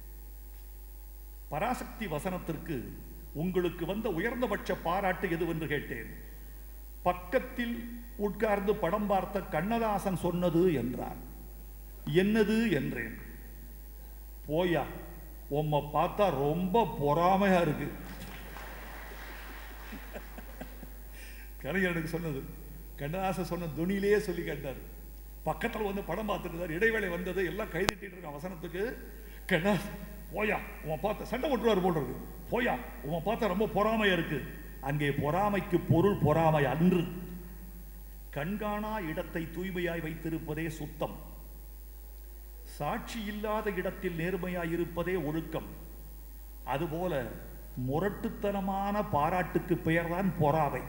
பராசக்தி வசனத்திற்கு உங்களுக்கு வந்த உயர்ந்தபட்ச பாராட்டு எதுவென்று கேட்டேன் பக்கத்தில் உட்கார்ந்து படம் பார்த்த கண்ணதாசன் சொன்னது என்றார் என்னது என்றேன் போயா உம்மை பார்த்தா ரொம்ப பொறாமையா இருக்கு கலைஞர் எனக்கு சொன்னது கண்ணதாசன் சொன்ன துணியிலேயே சொல்லி கேட்டார் பக்கத்தில் வந்து படம் பார்த்துட்டு இருந்தார் இடைவேளை வந்தது எல்லாம் கைதிட்டிட்டு இருக்க வசனத்துக்கு கண்ணா போயா உன் பார்த்த சண்டை போட்டுருவார் போல் இருக்கு போயா உன் பார்த்தா ரொம்ப பொறாமையா இருக்கு அங்கே பொறாமைக்கு பொருள் பொறாமை அன்று கண்காணா இடத்தை தூய்மையாய் வைத்திருப்பதே சுத்தம் சாட்சி இல்லாத இடத்தில் நேர்மையாய் இருப்பதே ஒழுக்கம் அதுபோல முரட்டுத்தனமான பாராட்டுக்கு பெயர்தான் பொறாமை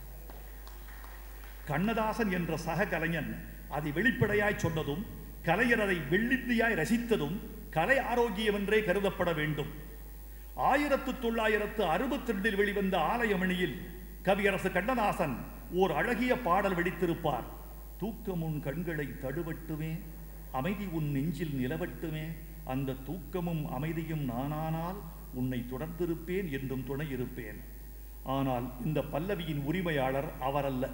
கண்ணதாசன் என்ற சக கலைஞன் அதை வெளிப்படையாய் சொன்னதும் கலைஞர் அதை வெள்ளித்தியாய் ரசித்ததும் கலை ஆரோக்கியம் என்றே கருதப்பட வேண்டும் ஆயிரத்து தொள்ளாயிரத்து அறுபத்தி ரெண்டில் வெளிவந்த ஆலயமணியில் கவியரசு கண்ணதாசன் ஓர் அழகிய பாடல் வெடித்திருப்பார் தூக்கம் உன் கண்களை தடுவட்டுமே அமைதி உன் நெஞ்சில் நிலவட்டுமே அந்த தூக்கமும் அமைதியும் நானானால் உன்னை தொடர்ந்திருப்பேன் என்றும் துணை இருப்பேன் ஆனால் இந்த பல்லவியின் உரிமையாளர் அவரல்ல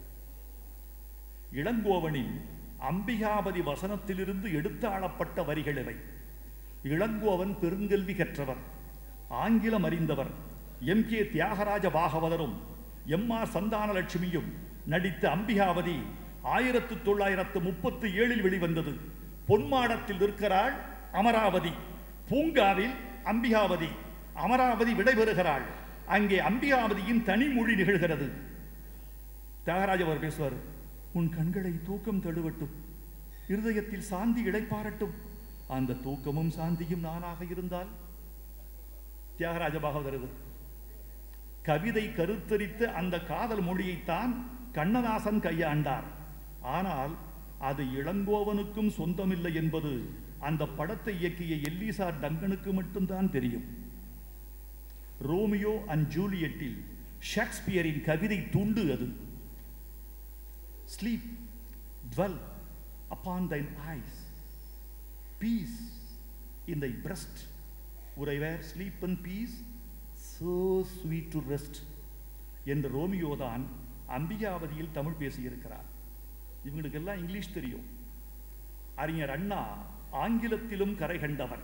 இளங்கோவனின் அம்பிகாபதி வசனத்திலிருந்து எடுத்து ஆளப்பட்ட வரிகள் இவை இளங்கோவன் பெருங்கல்வி கற்றவர் ஆங்கிலம் அறிந்தவர் எம் கே தியாகராஜ பாகவதரும் எம் ஆர் சந்தானலட்சுமியும் நடித்த அம்பிகாவதி ஆயிரத்து தொள்ளாயிரத்து முப்பத்து ஏழில் வெளிவந்தது பொன்மாடத்தில் இருக்கிறாள் அமராவதி பூங்காவில் அம்பிகாவதி அமராவதி விடைபெறுகிறாள் அங்கே அம்பிகாவதியின் தனிமொழி நிகழ்கிறது தியாகராஜ அவர் பேசுவார் உன் கண்களை தூக்கம் தழுவட்டும் இருதயத்தில் சாந்தி இளைப்பாரட்டும் அந்த தூக்கமும் சாந்தியும் நானாக இருந்தால் தியாகராஜ பாகவதர் இது. கவிதை கருத்தரித்த அந்த காதல் மொழியைத்தான் கண்ணதாசன் கையாண்டார் ஆனால் அது இளங்கோவனுக்கும் சொந்தமில்லை என்பது அந்த படத்தை இயக்கிய எல்லிசா டங்கனுக்கு மட்டும்தான் தெரியும் ரோமியோ அண்ட் ஜூலியட்டில் ஷேக்ஸ்பியரின் கவிதை துண்டு அது sleep dwell upon thine eyes peace in thy breast would I wear sleep and peace so sweet to rest என்ற ரோமியோதான் அம்பிகாவதியில் தமிழ் பேசியிருக்கிறார் இவங்களுக்கெல்லாம் இங்கிலீஷ் தெரியும் அறிஞர் அண்ணா ஆங்கிலத்திலும் கரை கண்டவர்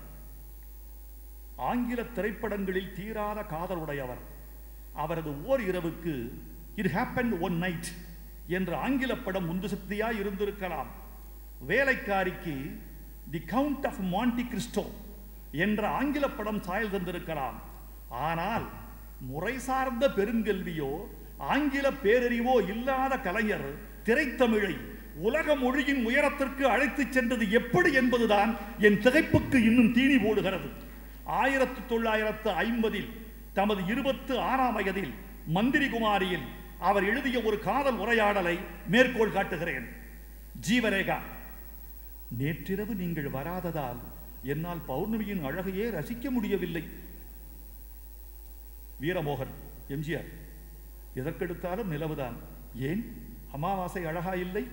ஆங்கில திரைப்படங்களில் தீராத காதலுடையவர் அவரது ஓர் இரவுக்கு இட் ஹேப்பன் ஒன் நைட் என்ற ஆங்கில படம் உந்து சக்தியாய் இருந்திருக்கலாம் வேலைக்காரிக்கு the count of Monte Cristo என்ற ஆங்கில படம் சாயல் தந்திருக்கலாம் ஆனால் முறை சார்ந்த பெருங்கல்வியோ ஆங்கில பேரறிவோ இல்லாத கலைஞர் திரைத்தமிழை உலக மொழியின் உயரத்திற்கு அழைத்துச் சென்றது எப்படி என்பதுதான் என் திகைப்புக்கு இன்னும் தீனி போடுகிறது ஆயிரத்து தொள்ளாயிரத்து ஐம்பதில் தமது இருபத்து ஆறாம் வயதில் மந்திரி குமாரியில் அவர் எழுதிய ஒரு காதல் உரையாடலை மேற்கோள் காட்டுகிறேன் ஜீவரேகா நேற்றிரவு நீங்கள் வராததால் என்னால் பௌர்ணமியின் அழகையே ரசிக்க முடியவில்லை வீரமோகன் எம்ஜிஆர் எதற்கெடுத்தாலும் நிலவுதான் ஏன் அமாவாசை அழகா இல்லை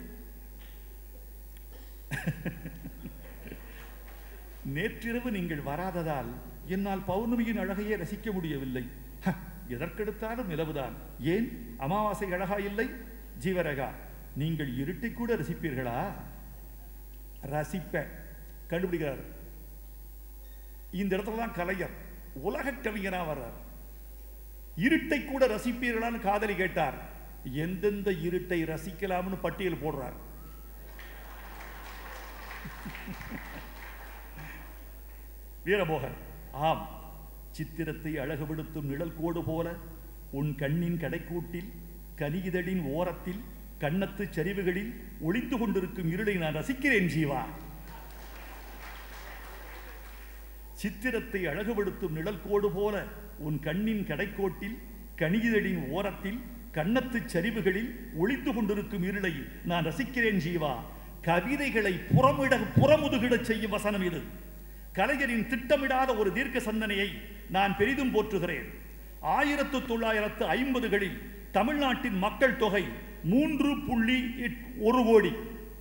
நேற்றிரவு நீங்கள் வராததால் என்னால் பௌர்ணமியின் அழகையே ரசிக்க முடியவில்லை ஹ, எதற்கெடுத்தாலும் நிலவுதான் ஏன் அமாவாசை அழகா இல்லை ஜீவரகா நீங்கள் இருட்டை கூட ரசிப்பீர்களா ரசிப்பேன் கண்டுபிடிக்கிறார் இந்த இடத்துல தான் கலைஞர் உலக கவிஞரா வர்றார் இருட்டை கூட ரசிப்பீர்களான்னு காதலி கேட்டார் எந்தெந்த இருட்டை ரசிக்கலாம்னு பட்டியல் போடுறார் வீரமோகன் ஆம் சித்திரத்தை அழகுபடுத்தும் நிழல் கோடு போல உன் கண்ணின் கடைக்கூட்டில் கனியிதழின் ஓரத்தில் கண்ணத்து சரிவுகளில் ஒளிந்து கொண்டிருக்கும் இருளை நான் ரசிக்கிறேன் ஜீவா சித்திரத்தை அழகுபடுத்தும் நிழல் கோடு போல உன் கண்ணின் கடைக்கோட்டில் கனியிதழின் ஓரத்தில் கண்ணத்து சரிவுகளில் ஒளிந்து கொண்டிருக்கும் இருளை நான் ரசிக்கிறேன் ஜீவா கவிதைகளை புறமிட புறமுதுகிடச் செய்யும் வசனம் இது கலைஞரின் திட்டமிடாத ஒரு தீர்க்க சந்தனையை நான் பெரிதும் போற்றுகிறேன் ஆயிரத்து தொள்ளாயிரத்து ஐம்பதுகளில் தமிழ்நாட்டின் மக்கள் தொகை மூன்று புள்ளி எட்- ஒரு கோடி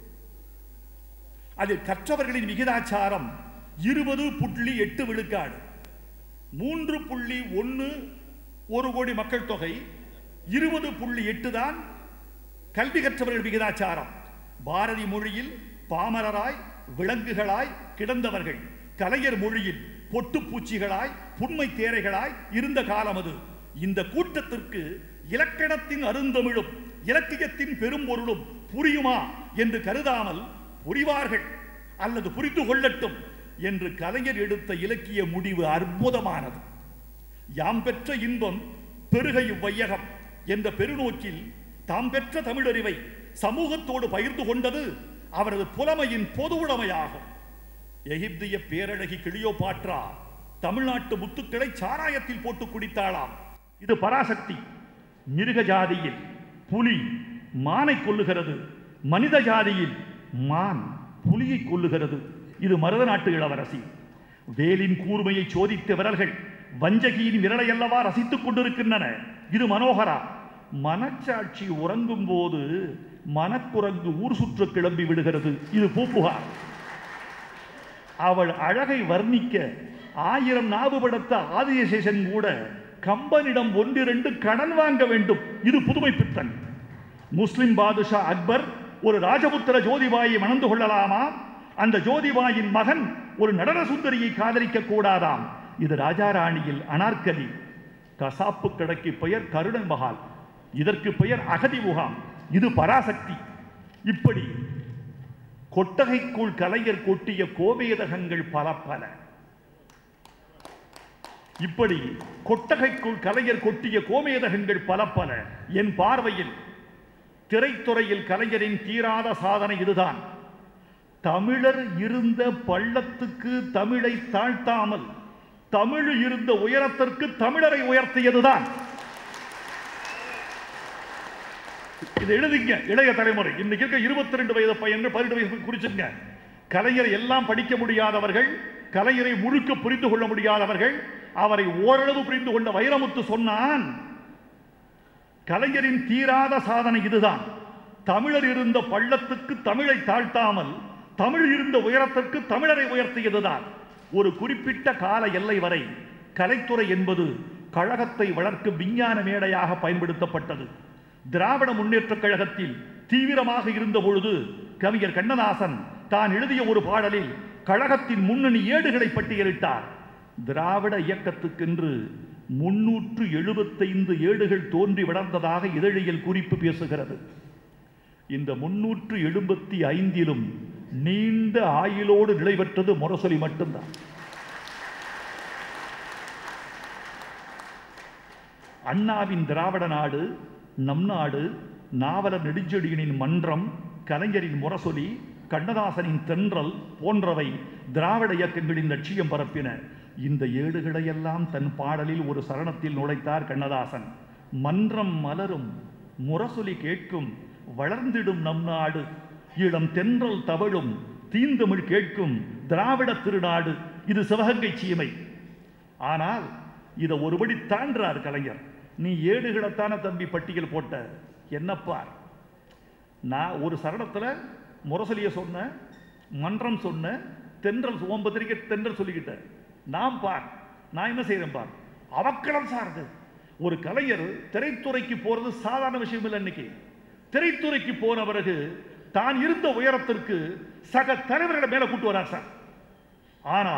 அதில் கற்றவர்களின் விகிதாச்சாரம் இருபது புள்ளி எட்டு விழுக்காடு மூன்று புள்ளி ஒன்று ஒரு கோடி மக்கள் தொகை இருபது புள்ளி எட்டு தான் கல்வி கற்றவர்கள் விகிதாச்சாரம் பாரதி மொழியில் பாமரராய் விலங்குகளாய் கிடந்தவர்கள் கலைஞர் மொழியில் பொட்டுப்பூச்சிகளாய் புன்மை தேரைகளாய் இருந்த காலம் அது இந்த கூட்டத்திற்கு இலக்கணத்தின் அருந்தமிழும் இலக்கியத்தின் பெரும்பொருளும் புரியுமா என்று கருதாமல் புரிவார்கள் அல்லது புரிந்து கொள்ளட்டும் என்று கலைஞர் எடுத்த இலக்கிய முடிவு அற்புதமானது யாம் பெற்ற இன்பம் பெருக இவ்வையகம் என்ற பெருநோக்கில் தாம் பெற்ற தமிழறிவை சமூகத்தோடு பகிர்ந்து கொண்டது அவரது புலமையின் பொது உடைமையாகும் எகிப்திய பேரழகி கிளியோபாட்ரா தமிழ்நாட்டு முத்துக்களை சாராயத்தில் போட்டு குடித்தாளாம் இது பராசக்தி மிருக ஜாதியில் புலி மானை கொல்லுகிறது மனித ஜாதியில் மான் புலியை கொல்லுகிறது இது மருத நாட்டு இளவரசி வேலின் கூர்மையை சோதித்த விரல்கள் வஞ்சகியின் விரலை அல்லவா ரசித்துக் கொண்டிருக்கின்றன இது மனோகரா மனச்சாட்சி உறங்கும் போது மனக்குரங்கு ஊர் சுற்ற கிளம்பி விடுகிறது இது பூப்புகார் அவள் அழகை வர்ணிக்க ஆயிரம் நாவுபடுத்த ஆதியசேஷன் கூட கம்பனிடம் ஒன்றிரண்டு கடன் வாங்க வேண்டும் இது புதுமை பித்தன் முஸ்லிம் பாதுஷா அக்பர் ஒரு ராஜபுத்திர ஜோதிபாயை மணந்து கொள்ளலாமா அந்த ஜோதிபாயின் மகன் ஒரு நடன சுந்தரியை காதலிக்க கூடாதாம் இது ராஜாராணியில் அனார்கலி கசாப்பு கடைக்கு பெயர் கருடன் மகால் இதற்கு பெயர் அகதி முகாம் இது பராசக்தி இப்படி கொட்டகைக்குள் கலைஞர் கொட்டிய கோவேதகங்கள் பல பல இப்படி கொட்டகைக்குள் கலைஞர் கொட்டிய கோமேதகங்கள் பல பல என் பார்வையில் திரைத்துறையில் கலைஞரின் தீராத சாதனை இதுதான் தமிழர் இருந்த பள்ளத்துக்கு தமிழை தாழ்த்தாமல் தமிழ் இருந்த உயரத்திற்கு தமிழரை உயர்த்தியதுதான் இது எழுதிங்க இளைய தலைமுறை இன்னைக்கு இருக்க இருபத்தி ரெண்டு வயது பையன்கள் பதினெட்டு வயசு குறிச்சுங்க கலைஞரை எல்லாம் படிக்க முடியாதவர்கள் கலைஞரை முழுக்க புரிந்து கொள்ள முடியாதவர்கள் அவரை ஓரளவு புரிந்து கொண்ட வைரமுத்து சொன்னான் கலைஞரின் தீராத சாதனை இதுதான் தமிழர் இருந்த பள்ளத்துக்கு தமிழை தாழ்த்தாமல் தமிழ் இருந்த உயரத்திற்கு தமிழரை உயர்த்தியதுதான் ஒரு குறிப்பிட்ட கால எல்லை வரை கலைத்துறை என்பது கழகத்தை வளர்க்கும் விஞ்ஞான மேடையாக பயன்படுத்தப்பட்டது திராவிட முன்னேற்றக் கழகத்தில் தீவிரமாக இருந்த பொழுது கவிஞர் கண்ணதாசன் தான் எழுதிய ஒரு பாடலில் கழகத்தின் முன்னணி ஏடுகளை பட்டியலிட்டார் திராவிட இயக்கத்துக்கென்று முன்னூற்று எழுபத்தைந்து ஏடுகள் தோன்றி வளர்ந்ததாக இதழியல் குறிப்பு பேசுகிறது இந்த முன்னூற்று எழுபத்தி ஐந்திலும் நீண்ட ஆயுளோடு நிலை பெற்றது முரசொலி மட்டும்தான் அண்ணாவின் திராவிட நாடு நம் நாடு நாவலர் நெடுஞ்செழியனின் மன்றம் கலைஞரின் முரசொலி கண்ணதாசனின் தென்றல் போன்றவை திராவிட இயக்கங்களின் லட்சியம் பரப்பின இந்த ஏடுகளையெல்லாம் தன் பாடலில் ஒரு சரணத்தில் நுழைத்தார் கண்ணதாசன் மன்றம் மலரும் முரசொலி கேட்கும் வளர்ந்திடும் நம் நாடு இளம் தென்றல் தவழும் தீந்தமிழ் கேட்கும் திராவிட திருநாடு இது சிவகங்கை சீமை ஆனால் இதை ஒருபடி தாண்டார் கலைஞர் நீ ஏடுகளைத்தான தம்பி பட்டியல் போட்ட என்னப்பார் நான் ஒரு சரணத்துல முரசொலிய சொன்னேன் மன்றம் சொன்னேன் தென்றல் ஓம் பத்திரிக்கை தென்றல் சொல்லிக்கிட்டேன் நான் பார் நான் என்ன செய்றேன் பார் அவக்களம் சார்ந்து ஒரு கலைஞர் திரைத்துறைக்கு போறது சாதாரண விஷயம் இல்லை இன்னைக்கு திரைத்துறைக்கு போன பிறகு தான் இருந்த உயரத்திற்கு சக தலைவர்களை மேல கூட்டு வரார் சார் ஆனால்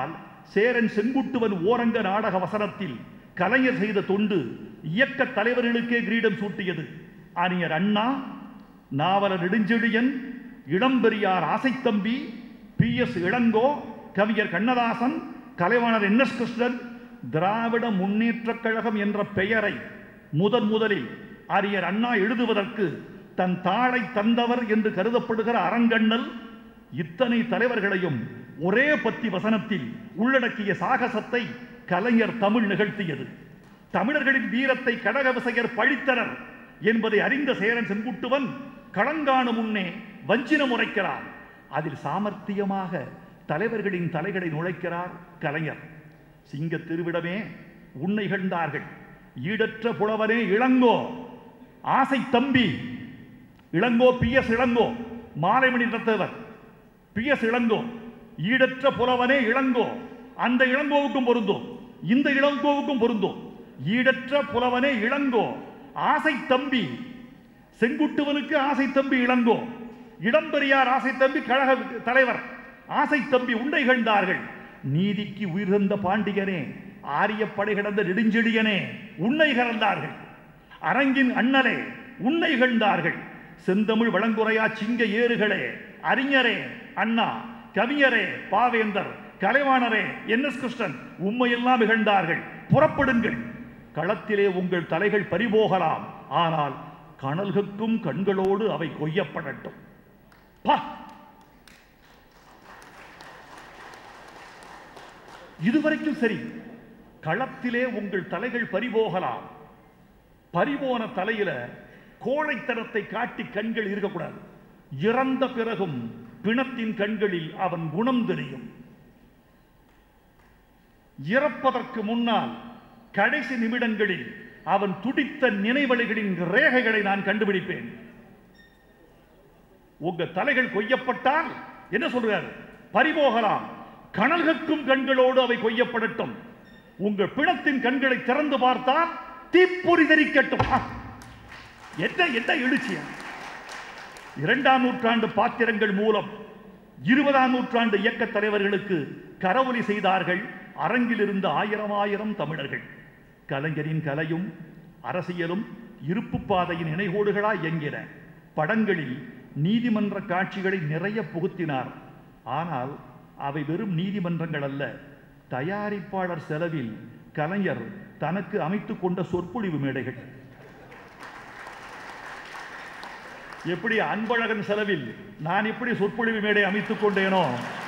சேரன் செங்குட்டுவன் ஓரங்க நாடக வசனத்தில் கலைஞர் செய்த தொண்டு இயக்க தலைவர்களுக்கே கிரீடம் சூட்டியது அறிஞர் அண்ணா நாவலர் நெடுஞ்செழியன் இளம்பெரியார் ஆசைத்தம்பி பி எஸ் இளங்கோ கவிஞர் கண்ணதாசன் கலைவாணர் என் எஸ் கிருஷ்ணன் திராவிட முன்னேற்றக் கழகம் என்ற பெயரை முதன் முதலில் அறிஞர் அண்ணா எழுதுவதற்கு தன் தாளை தந்தவர் என்று கருதப்படுகிற அரங்கண்ணல் இத்தனை தலைவர்களையும் ஒரே பத்தி வசனத்தில் உள்ளடக்கிய சாகசத்தை கலைஞர் தமிழ் நிகழ்த்தியது தமிழர்களின் வீரத்தை கடக விசையர் பழித்தனர் என்பதை அறிந்த சேரன் செங்குட்டுவன் களங்காணு முன்னே வஞ்சினம் உரைக்கிறார் அதில் சாமர்த்தியமாக தலைவர்களின் தலைகளை நுழைக்கிறார் கலைஞர் சிங்க திருவிடமே உன்னை கண்டார்கள் ஈடற்ற புலவனே Ilango Asaithambi Ilango P S Ilango மாலைமணி தத்தவர் பி எஸ் இளங்கோ ஈடற்ற புலவனே இளங்கோ அந்த இளங்கோவுக்கும் பொருந்தும் இந்த இளங்கோவுக்கும் பொருந்தும் ஈடற்ற புலவனே இளங்கோ ஆசை தம்பி செங்குட்டுவனுக்கு ஆசை தம்பி இளங்கோ இடம்பெரியார் ஆசை தம்பி கழக தலைவர் ஆசை தம்பி உண்டை கண்டார்கள் நீதிக்கு உயிர் தந்த பாண்டியனே ஆரிய படை கிடந்த நெடுஞ்செழியனே உன்னை கறந்தார்கள் அரங்கின் அண்ணலே உன்னை கண்டார்கள் செந்தமிழ் வழங்குரையா சிங்க ஏறுகளே அறிஞரே அண்ணா கவிஞரே பாவேந்தர் கலைவாணரே என் எஸ் கிருஷ்ணன் உண்மையெல்லாம் இகழ்ந்தார்கள் புறப்படுங்கள் களத்திலே உங்கள் தலைகள் பறிபோகலாம் ஆனால் கனல்கக்கும் கண்களோடு அவை கொய்யப்படட்டும் பா இதுவரைக்கும் சரி களத்திலே உங்கள் தலைகள் பறிபோகலாம் பறிபோன தலையில கோழைத்தனத்தை காட்டி கண்கள் இருக்கக்கூடாது இறந்த பிறகும் பிணத்தின் கண்களில் அவன் குணம் தெரியும் இறப்பதற்கு முன்னால் கடைசி நிமிடங்களில் அவன் துடித்த நினைவலைகளின் ரேகைகளை நான் கண்டுபிடிப்பேன் உங்க தலைகள் கொய்யப்பட்டால் என்ன சொல்றாரு பறிபோகலாம் கனல்கக்கும் கண்களோடு அவை கொய்யப்படட்டும் உங்கள் பிணத்தின் கண்களை திறந்து பார்த்தால் தீப்பொறி தெரிக்கட்டும் ஆ! என்ன என்ன எழுச்சியா இரண்டாம் நூற்றாண்டு பாத்திரங்கள் மூலம் இருபதாம் நூற்றாண்டு இயக்க தலைவர்களுக்கு கரவொலி செய்தார்கள் அரங்கில் இருந்த ஆயிரம் ஆயிரம் தமிழர்கள் கலைஞரின் கலையும் அரசியலும் இருப்பு பாதையின் இணைகோடுகளாய் இயங்கின படங்களில் நீதிமன்ற காட்சிகளை நிறைய புகுத்தினார் ஆனால் அவை வெறும் நீதிமன்றங்கள் அல்ல தயாரிப்பாளர் செலவில் கலைஞர் தனக்கு அமைத்துக் கொண்ட சொற்பொழிவு மேடைகள் எப்படி அன்பழகன் செலவில் நான் எப்படி சொற்பொழிவு மேடை அமைத்துக் கொண்டேனோ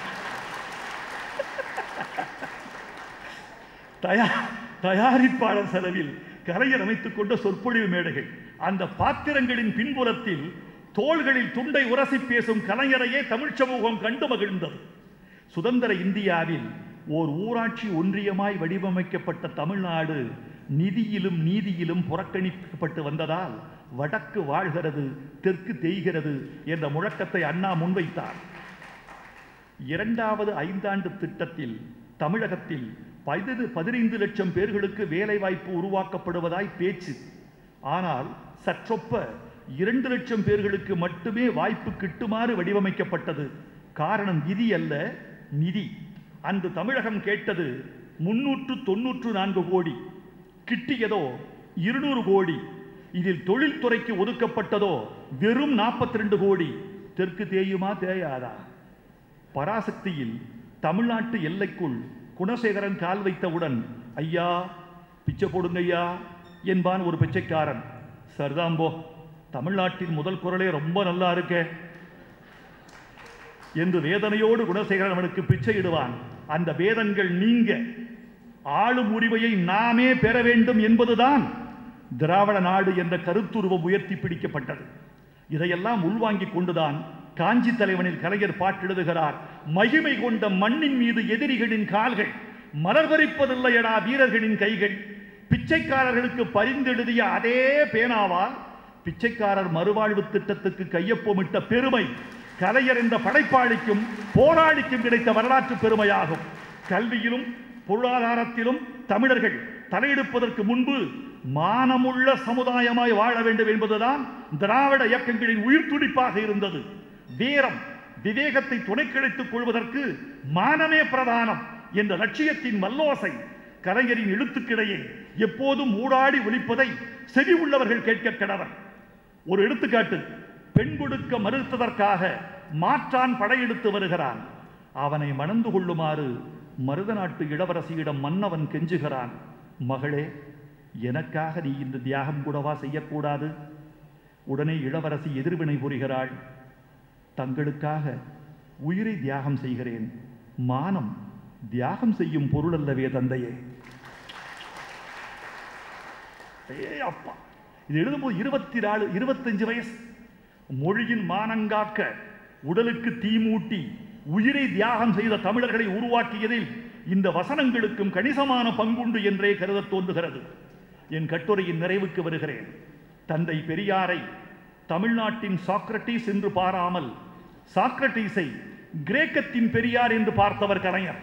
தயா தயாரிப்பாளர் செலவில் கலைஞர் அமைத்துக் கொண்ட சொற்பொழிவு மேடைகள் அந்த பாத்திரங்களின் பின்புறத்தில் தோள்களில் துண்டை உரசி பேசும் கலைஞரையே தமிழ்ச் சமூகம் கண்டு மகிழ்ந்தது சுதந்திர இந்தியாவில் ஓர் ஊராட்சி ஒன்றியமாய் வடிவமைக்கப்பட்ட தமிழ்நாடு நிதியிலும் நீதியிலும் புறக்கணிக்கப்பட்டு வந்ததால் வடக்கு வாழ்கிறது தெற்கு தேய்கிறது என்ற முழக்கத்தை அண்ணா முன்வைத்தார் இரண்டாவது ஐந்தாண்டு திட்டத்தில் தமிழகத்தில் பதிது பதினைந்து லட்சம் பேர்களுக்கு வேலைவாய்ப்பு உருவாக்கப்படுவதாய் பேச்சு ஆனால் சற்றொப்ப இரண்டு லட்சம் பேர்களுக்கு மட்டுமே வாய்ப்பு கிட்டுமாறு வடிவமைக்கப்பட்டது காரணம் விதி அல்ல நிதி அன்று தமிழகம் கேட்டது முன்னூற்று தொன்னூற்று நான்கு கோடி கிட்டியதோ இருநூறு கோடி இதில் தொழில்துறைக்கு ஒதுக்கப்பட்டதோ வெறும் 42 கோடி தெற்கு தேயுமா தேயாதா பராசக்தியில் தமிழ்நாட்டு எல்லைக்குள் குணசேகரன் கால் வைத்தவுடன் ஐயா பிச்சை போடுங்க ஐயா என்பான் ஒரு பிச்சைக்காரன் சரிதாம்போ தமிழ்நாட்டின் முதல் குரலே ரொம்ப நல்லா இருக்கே என்று வேதனையோடு குணசேகரன் அவனுக்கு பிச்சையிடுவான் அந்த வேதங்கள் நீங்க ஆளும் உரிமையை நாமே பெற வேண்டும் என்பதுதான் திராவிட நாடு என்ற கருத்துருவம் உயர்த்தி பிடிக்கப்பட்டது இதையெல்லாம் உள்வாங்கிக் கொண்டுதான் காஞ்சி தலைவனில் கலைஞர் பாட்டெழுதுகிறார் மகிமை கொண்ட மண்ணின் மீது எதிரிகளின் கால்கள் மலர் பறிப்பதில்லையடா வீரர்களின் கைகள் பிச்சைக்காரர்களுக்கு பரிந்தெழுதிய அதே பேனாவால் பிச்சைக்காரர் மறுவாழ்வு திட்டத்துக்கு கையொப்பமிட்ட பெருமை கலைஞர் என்ற படைப்பாளிக்கும் போராளிக்கும் கிடைத்த வரலாற்று பெருமையாகும் கல்வியிலும் பொருளாதாரத்திலும் தமிழர்கள் தலையெடுப்பதற்கு முன்பு மானமுள்ள சமுதாயமாய் வாழ வேண்டும் என்பதுதான் திராவிட இயக்கங்களின் உயிர் துடிப்பாக இருந்தது வீரம் விவேகத்தை துணை கிடைத்துக் கொள்வதற்கு மானமே பிரதானம் என்ற லட்சியத்தின் வல்லோசை கலைஞரின் எழுத்துக்கிடையே எப்போதும் ஊடாடி ஒலிப்பதை செவி உள்ளவர்கள் கேட்க கடவர் ஒரு எடுத்துக்காட்டு பெண் கொடுக்க மறுத்ததற்காக மாற்றான் படையெடுத்து வருகிறான் அவனை மணந்து கொள்ளுமாறு மருத நாட்டு இளவரசியிடம் மன்னவன் கெஞ்சுகிறான் மகளே எனக்காக நீ இந்த தியாகம் கூடவா செய்யக்கூடாது உடனே இளவரசி எதிர்வினை புரிகிறாள் தங்களுக்காக உயிரை தியாகம் செய்கிறேன் மானம் தியாகம் செய்யும் பொருள் அல்லவே தந்தையே ஏ அப்பா இது எழுதும்போது இருபத்தி நாலு இருபத்தஞ்சு வயசு மொழியின் மானங்காக்க உடலுக்கு தீமூட்டி உயிரை தியாகம் செய்த தமிழர்களை உருவாக்கியதில் இந்த வசனங்களுக்கும் கணிசமான பங்குண்டு என்றே கருதத் தோன்றுகிறது என் கட்டுரையின் நிறைவுக்கு வருகிறேன் தந்தை பெரியாரை தமிழ்நாட்டின் சாக்ரட்டீஸ் என்று பாராமல் சாக்ரட்டீஸை கிரேக்கத்தின் பெரியார் என்று பார்த்தவர் கலைஞர்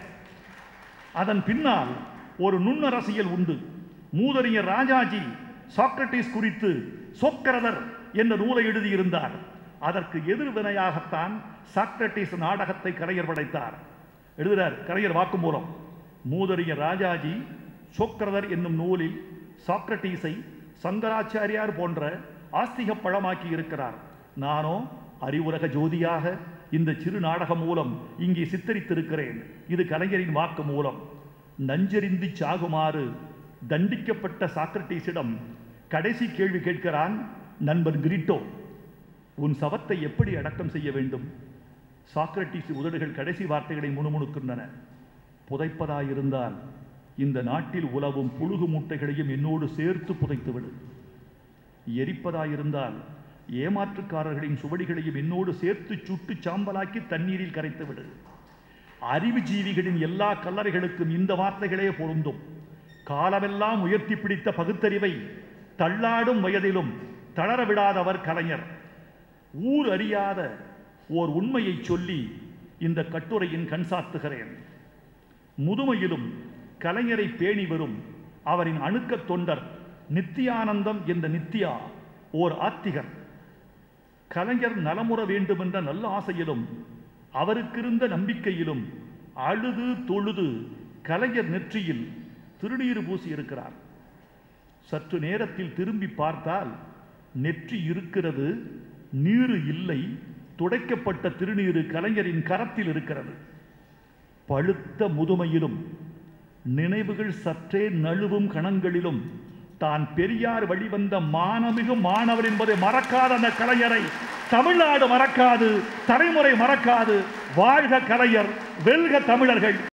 அதன் பின்னால் ஒரு நுண்ணரசியல் உண்டு மூதறிஞர் ராஜாஜி சாக்ரட்டிஸ் குறித்து சொக்கரதர் என்ற நூலை எழுதியிருந்தார் அதற்கு எதிர்வினையாகத்தான் சாக்ரட்டிஸ் நாடகத்தை கலைஞர் படைத்தார் எழுதுகிறார் கலைஞர் வாக்குமூலம் மூதறிஞர் ராஜாஜி சொக்கரதர் என்னும் நூலில் சாக்ரட்டீஸை சங்கராச்சாரியார் போன்ற ஆஸ்திக பழமாக்கி இருக்கிறார் நானோ அறிவுலக ஜோதியாக இந்த சிறு நாடகம் மூலம் இங்கே சித்தரித்திருக்கிறேன் இது கலைஞரின் வாக்கு மூலம் நஞ்செறிந்து சாகுமாறு தண்டிக்கப்பட்ட சாக்ரட்டீஸிடம் கடைசி கேள்வி கேட்கிறான் நண்பர் கிரிட்டோ உன் சவத்தை எப்படி அடக்கம் செய்ய வேண்டும் சாக்ரட்டீஸ் உதடுகள் கடைசி வார்த்தைகளை முணுமுணுக்கின்றன புதைப்பதாயிருந்தால் இந்த நாட்டில் உலவும் புழுகு மூட்டைகளையும் என்னோடு சேர்த்து புதைத்துவிடு எரிப்பதாயிருந்தால் ஏமாற்றுக்காரர்களின் சுவடிகளையும் என்னோடு சேர்த்து சுட்டு சாம்பலாக்கி தண்ணீரில் கரைத்துவிடு அறிவு ஜீவிகளின் எல்லா கல்லறைகளுக்கும் இந்த வார்த்தைகளே பொருந்தும் காலமெல்லாம் உயர்த்தி பிடித்த பகுத்தறிவை தள்ளாடும் வயதிலும் தளர விடாதவர் கலைஞர் ஊர் அறியாத ஓர் உண்மையை சொல்லி இந்த கட்டுரையின் கண் சாத்துகிறேன் முதுமையிலும் கலைஞரை பேணி வரும் அவரின் அணுக்கத் தொண்டர் நித்தியானந்தம் என்ற நித்யா ஓர் ஆத்திகர் கலைஞர் நலமுற வேண்டும் என்ற நல்ல ஆசையிலும் அவருக்கிருந்த நம்பிக்கையிலும் அழுது தொழுது கலைஞர் நெற்றியில் திருநீர் பூசி இருக்கிறார் சற்று நேரத்தில் திரும்பி பார்த்தால் நெற்றி இருக்கிறது நீரு இல்லை துடைக்கப்பட்ட திருநீரு கலைஞரின் கரத்தில் இருக்கிறது பழுத்த முதுமையிலும் நினைவுகள் சற்றே நழுவும் கணங்களிலும் தான் பெரியார் வழிவந்த மானமிகு மாணவர் என்பதை மறக்காத அந்த கலைஞரை தமிழ்நாடு மறக்காது தலைமுறை மறக்காது வாழ்க கலைஞர் வெல்க தமிழர்கள்